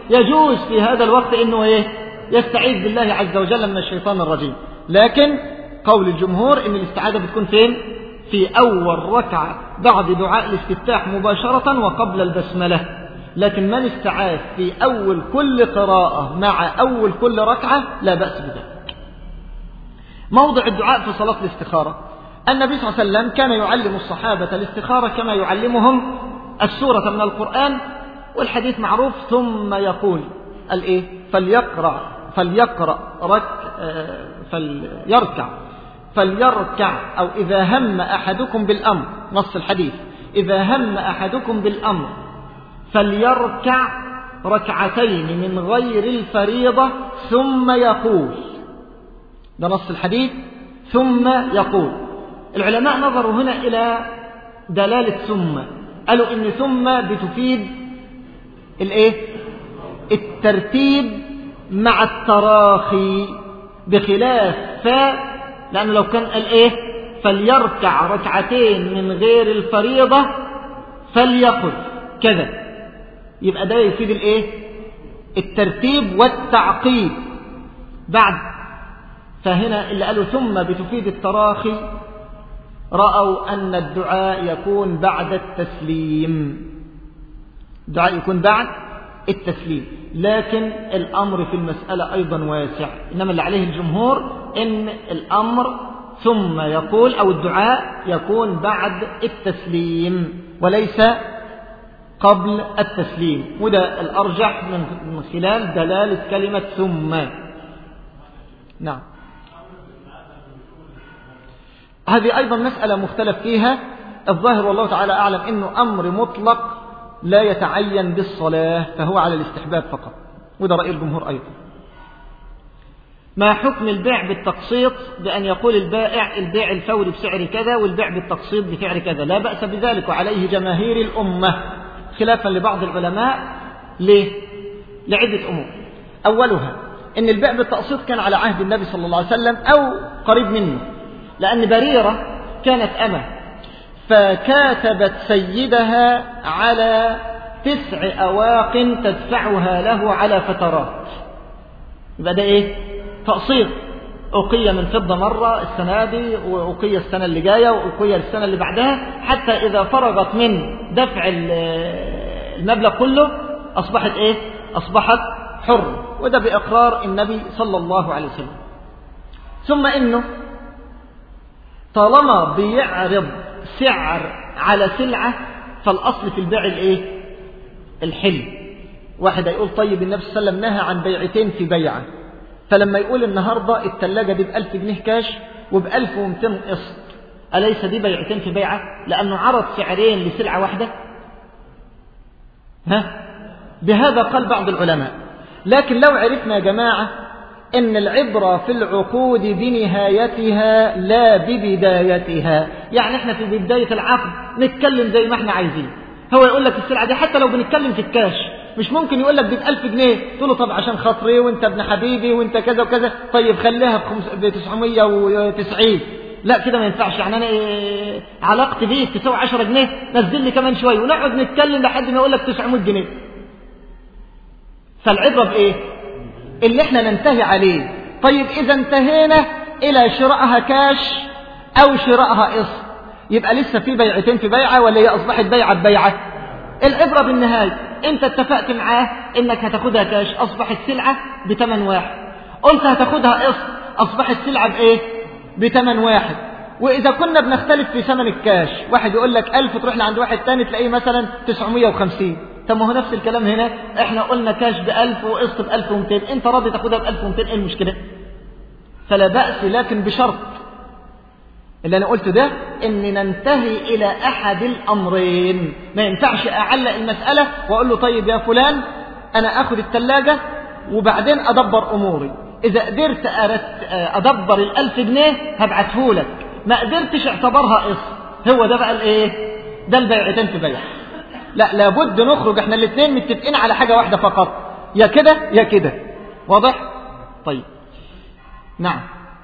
A: يجوز في هذا الوقت انه ايه يستعيذ بالله عز وجل من الشيطان الرجيم لكن قول الجمهور ان الاستعاذة بتكون فين في اول ركعة بعد دعاء الاستفتاح مباشرة وقبل البسملة لكن من استعاذ في اول كل قراءة مع اول كل ركعة لا بأس بذلك موضع الدعاء في صلاة الاستخارة النبي صلى الله عليه وسلم كان يعلم الصحابة الاستخارة كما يعلمهم السورة من القرآن والحديث معروف ثم يقول الايه فليقرأ فليقرأ رك آه، فليركع فليركع أو إذا هم أحدكم بالأمر نص الحديث إذا هم أحدكم بالأمر فليركع ركعتين من غير الفريضة ثم يقول ده نص الحديث ثم يقول العلماء نظروا هنا إلى دلالة ثم قالوا إن ثم بتفيد الإيه؟ الترتيب مع التراخي بخلاف ف لأنه لو كان قال إيه فليركع ركعتين من غير الفريضة فليقل كذا يبقى ده يفيد الإيه الترتيب والتعقيب بعد فهنا اللي قالوا ثم بتفيد التراخي رأوا أن الدعاء يكون بعد التسليم الدعاء يكون بعد التسليم لكن الأمر في المسألة أيضا واسع إنما اللي عليه الجمهور إن الأمر ثم يقول أو الدعاء يكون بعد التسليم وليس قبل التسليم وده الأرجح من خلال دلالة كلمة ثم نعم هذه أيضا مسألة مختلف فيها الظاهر والله تعالى أعلم أنه أمر مطلق لا يتعين بالصلاة فهو على الاستحباب فقط وده رأي الجمهور أيضا ما حكم البيع بالتقسيط بأن يقول البائع البيع الفوري بسعر كذا والبيع بالتقسيط بسعر كذا لا بأس بذلك وعليه جماهير الأمة خلافا لبعض العلماء ليه؟ لعدة أمور أولها أن البيع بالتقسيط كان على عهد النبي صلى الله عليه وسلم أو قريب منه لأن بريرة كانت أمة فكاتبت سيدها على تسع أواق تدفعها له على فترات يبقى ده إيه تقسيط أوقية من فضة مرة السنة دي وأوقية السنة اللي جاية وأوقية السنة اللي بعدها حتى إذا فرغت من دفع المبلغ كله أصبحت إيه أصبحت حر وده بإقرار النبي صلى الله عليه وسلم ثم إنه طالما بيعرض سعر على سلعة فالأصل في البيع الإيه الحل واحد هيقول طيب النبي صلى الله عليه وسلم نهى عن بيعتين في بيعة فلما يقول النهاردة التلاجة دي بألف جنيه كاش وبألف ومتين قسط أليس دي بيعتين في بيعة لأنه عرض سعرين لسلعة واحدة ها بهذا قال بعض العلماء لكن لو عرفنا يا جماعة ان العبرة في العقود بنهايتها لا ببدايتها يعني احنا في بداية العقد نتكلم زي ما احنا عايزين هو يقول لك السلعة دي حتى لو بنتكلم في الكاش مش ممكن يقول لك دي بألف جنيه تقول له طب عشان خاطري وانت ابن حبيبي وانت كذا وكذا طيب خليها ب 990 لا كده ما ينفعش يعني انا إيه علاقتي بيك تساوي 10 جنيه نزل لي كمان شويه ونقعد نتكلم لحد ما يقول لك 900 جنيه فالعبره بايه اللي احنا ننتهي عليه طيب اذا انتهينا الى شرائها كاش او شرائها قسط يبقى لسه في بيعتين في بيعه ولا هي اصبحت بيعه ببيعه العبره بالنهايه انت اتفقت معاه انك هتاخدها كاش اصبحت سلعه بثمن واحد قلت هتاخدها قسط اصبحت سلعه بايه بثمن واحد واذا كنا بنختلف في ثمن الكاش واحد يقول لك 1000 تروح لعند واحد تاني تلاقيه مثلا 950 طب ما هو نفس الكلام هنا احنا قلنا كاش ب 1000 وقسط ب 1200 انت راضي تاخدها ب 1200 ايه المشكله فلا باس لكن بشرط اللي انا قلته ده ان ننتهي الى احد الامرين ما ينفعش اعلق المساله واقول له طيب يا فلان انا اخد الثلاجه وبعدين ادبر اموري اذا قدرت ادبر الالف جنيه هبعته لك ما قدرتش اعتبرها قسط هو ده بقى الايه ده البيعتين في بيع لا لابد نخرج احنا الاثنين متفقين على حاجه واحده فقط يا كده يا كده واضح طيب نعم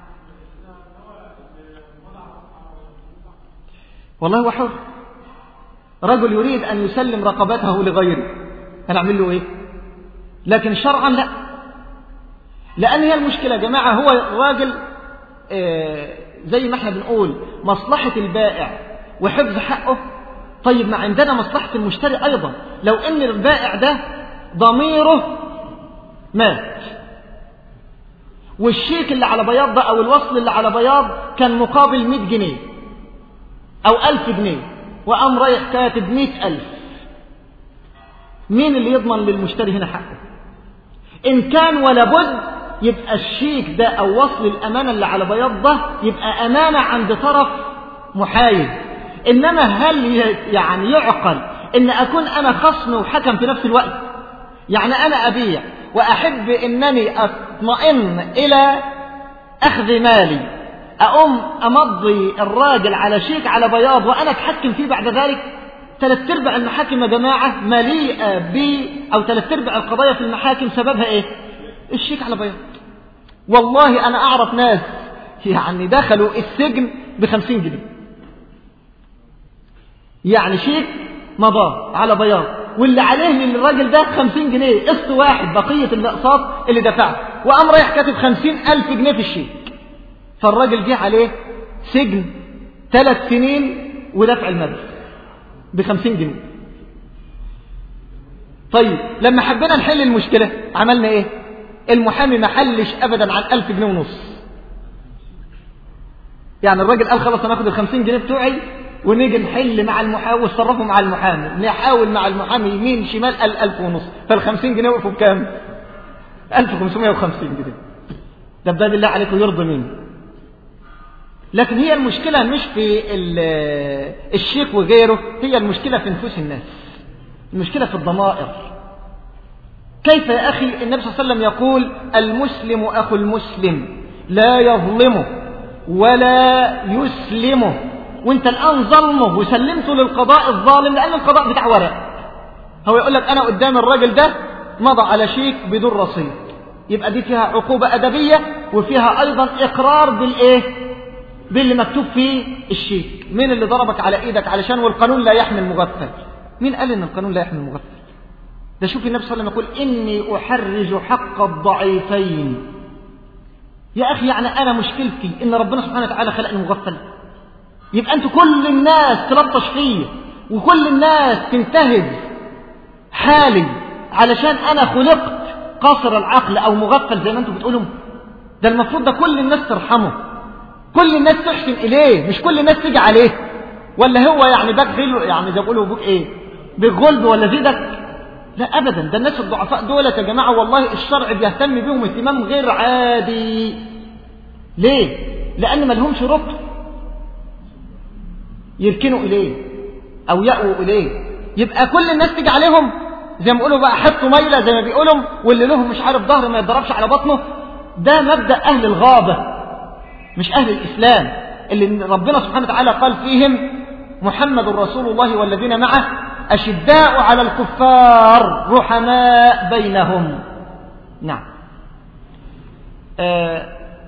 A: والله هو حر رجل يريد أن يسلم رقبته لغيره هنعمل له إيه لكن شرعا لا لأن هي المشكلة يا جماعة هو الراجل آه، زي ما احنا بنقول مصلحة البائع وحفظ حقه طيب ما عندنا مصلحة المشتري أيضا لو أن البائع ده ضميره مات والشيك اللي على بياض ده أو الوصل اللي على بياض كان مقابل 100 جنيه أو 1000 جنيه وقام رايح كاتب 100000 مين اللي يضمن للمشتري هنا حقه إن كان ولا بد يبقى الشيك ده أو وصل الأمانة اللي على بياض ده يبقى أمانة عند طرف محايد إنما هل يعني يعقل إن أكون أنا خصم وحكم في نفس الوقت يعني أنا أبيع وأحب إنني أطمئن إلى أخذ مالي أقوم أمضي الراجل على شيك على بياض وأنا أتحكم فيه بعد ذلك ثلاث ارباع المحاكم يا جماعة مليئة ب أو ثلاث ارباع القضايا في المحاكم سببها إيه؟ الشيك على بياض والله أنا أعرف ناس يعني دخلوا السجن بخمسين جنيه يعني شيك مضى على بياض واللي عليه للراجل ده خمسين جنيه قسط واحد بقية الأقساط اللي دفعها وقام رايح كاتب خمسين ألف جنيه في الشيك فالراجل جه عليه سجن ثلاث سنين ودفع المبلغ بخمسين جنيه طيب لما حبينا نحل المشكلة عملنا ايه المحامي ما حلش ابدا عن ألف جنيه ونص يعني الراجل قال خلاص انا اخد الخمسين جنيه بتوعي ونيجي نحل مع المحامي ونصرفه مع المحامي نحاول مع المحامي يمين شمال قال ألف ونص فالخمسين جنيه وقفوا بكام ألف وخمسمائة وخمسين جنيه ده باب الله عليكم يرضي مين لكن هي المشكلة مش في الشيك وغيره هي المشكلة في نفوس الناس المشكلة في الضمائر كيف يا أخي النبي صلى الله عليه وسلم يقول المسلم أخو المسلم لا يظلمه ولا يسلمه وانت الآن ظلمه وسلمته للقضاء الظالم لأن القضاء بتاع ورق هو يقول لك أنا قدام الراجل ده مضى على شيك بدون رصيد يبقى دي فيها عقوبة أدبية وفيها أيضا إقرار بالإيه باللي مكتوب فيه الشيك مين اللي ضربك على إيدك علشان والقانون لا يحمي المغفل مين قال إن القانون لا يحمي المغفل ده شوف النبي صلى الله عليه وسلم يقول إني أحرج حق الضعيفين يا أخي يعني أنا مشكلتي إن ربنا سبحانه وتعالى خلقني مغفل يبقى أنتوا كل الناس تلطش فيا وكل الناس تنتهز حالي علشان أنا خلقت قاصر العقل أو مغفل زي ما أنتوا بتقولوا ده المفروض ده كل الناس ترحمه كل الناس تحسن إليه مش كل الناس تيجي عليه ولا هو يعني باك غير يعني زي بيقولوا بوك إيه بالغلب ولا زيدك لا أبدا ده الناس الضعفاء دول يا جماعة والله الشرع بيهتم بيهم اهتمام غير عادي ليه؟ لأن ما لهمش ركن يركنوا إليه أو يأووا إليه يبقى كل الناس تيجي عليهم زي ما بيقولوا بقى حطوا ميلة زي ما بيقولوا واللي لهم مش عارف ظهر ما يتضربش على بطنه ده مبدأ أهل الغابة مش أهل الإسلام اللي ربنا سبحانه وتعالى قال فيهم محمد رسول الله والذين معه أشداء على الكفار رحماء بينهم نعم آه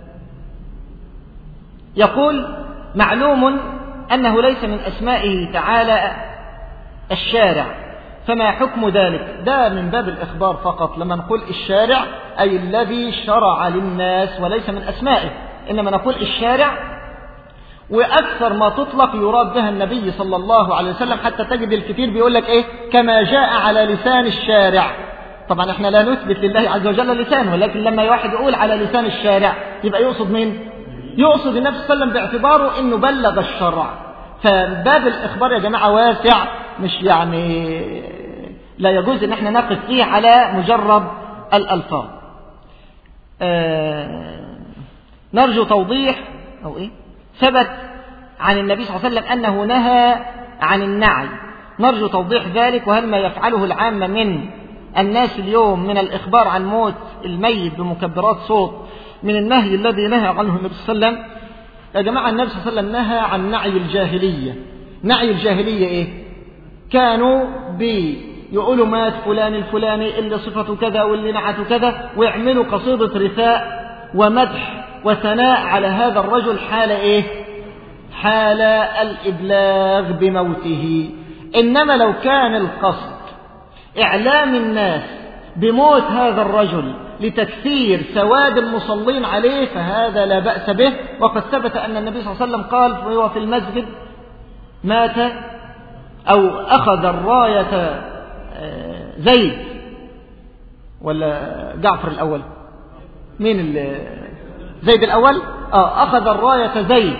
A: يقول معلوم أنه ليس من أسمائه تعالى الشارع فما حكم ذلك ده من باب الإخبار فقط لما نقول الشارع أي الذي شرع للناس وليس من أسمائه إنما نقول الشارع وأكثر ما تطلق يراد بها النبي صلى الله عليه وسلم حتى تجد الكثير بيقول لك إيه كما جاء على لسان الشارع طبعا احنا لا نثبت لله عز وجل لسان ولكن لما واحد يقول على لسان الشارع يبقى يقصد مين يقصد النبي صلى الله عليه وسلم باعتباره انه بلغ الشرع فباب الاخبار يا جماعه واسع مش يعني لا يجوز ان احنا نقف فيه على مجرد الالفاظ آه نرجو توضيح او ايه ثبت عن النبي صلى الله عليه وسلم انه نهى عن النعي نرجو توضيح ذلك وهل ما يفعله العامه من الناس اليوم من الاخبار عن موت الميت بمكبرات صوت من النهي الذي نهى عنه النبي صلى الله عليه وسلم يا جماعة النبي صلى الله عليه وسلم نهى عن نعي الجاهلية نعي الجاهلية إيه كانوا بيقولوا مات فلان الفلاني اللي صفته كذا واللي نعته كذا ويعملوا قصيدة رثاء ومدح وثناء على هذا الرجل حال إيه حال الإبلاغ بموته إنما لو كان القصد إعلام الناس بموت هذا الرجل لتكثير سواد المصلين عليه فهذا لا بأس به وقد ثبت أن النبي صلى الله عليه وسلم قال وهو في المسجد مات أو أخذ الراية آه، زيد ولا جعفر الأول مين اللي زيد الأول آه أخذ الراية زيد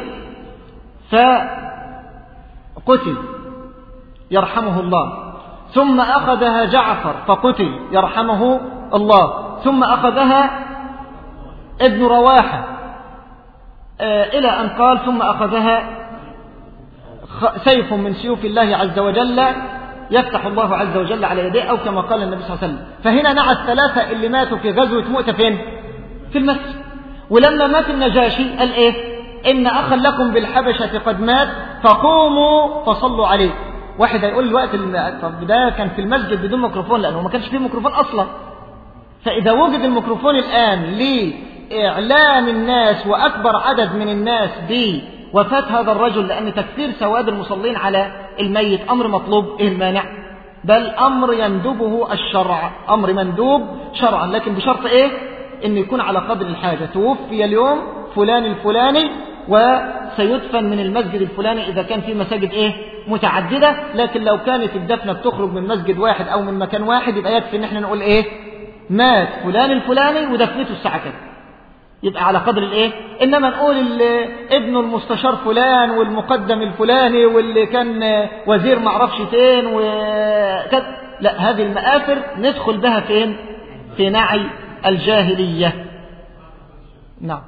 A: فقتل يرحمه الله ثم أخذها جعفر فقتل يرحمه الله ثم أخذها ابن رواحة آه، إلى أن قال ثم أخذها سيف من سيوف الله عز وجل يفتح الله عز وجل على يديه أو كما قال النبي صلى الله عليه وسلم فهنا نعى الثلاثة اللي ماتوا في غزوة مؤتة فين في المسجد ولما مات النجاشي قال إيه إن أخا لكم بالحبشة قد مات فقوموا فصلوا عليه واحد هيقول الوقت طب ده كان في المسجد بدون ميكروفون لأنه ما كانش فيه ميكروفون أصلا فإذا وجد الميكروفون الآن لإعلام الناس وأكبر عدد من الناس بوفاة هذا الرجل لأن تكثير سواد المصلين على الميت أمر مطلوب إيه المانع بل أمر يندبه الشرع أمر مندوب شرعا لكن بشرط إيه إن يكون على قدر الحاجة توفي اليوم فلان الفلاني وسيدفن من المسجد الفلاني إذا كان في مساجد إيه متعددة لكن لو كانت الدفنة بتخرج من مسجد واحد أو من مكان واحد يبقى يكفي إن احنا نقول إيه مات فلان الفلاني ودفنته الساعة كذا يبقى على قدر الايه انما نقول ابن المستشار فلان والمقدم الفلاني واللي كان وزير معرفش فين وكذا لا هذه المآثر ندخل بها فين في نعي الجاهلية نعم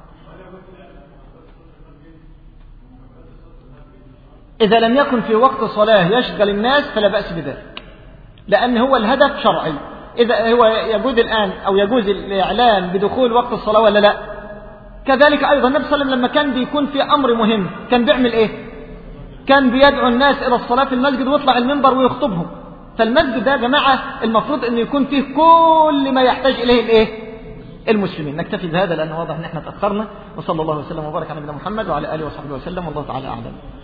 A: إذا لم يكن في وقت صلاة يشغل الناس فلا بأس بذلك لأن هو الهدف شرعي إذا هو يجوز الآن أو يجوز الإعلان بدخول وقت الصلاة ولا لا كذلك أيضا النبي صلى الله عليه وسلم لما كان بيكون في أمر مهم كان بيعمل إيه كان بيدعو الناس إلى الصلاة في المسجد ويطلع المنبر ويخطبهم فالمسجد ده يا جماعة المفروض أن يكون فيه كل ما يحتاج إليه الإيه المسلمين نكتفي بهذا لأنه واضح أن احنا تأخرنا وصلى الله وسلم وبارك على نبينا محمد وعلى آله وصحبه وسلم والله تعالى أعلم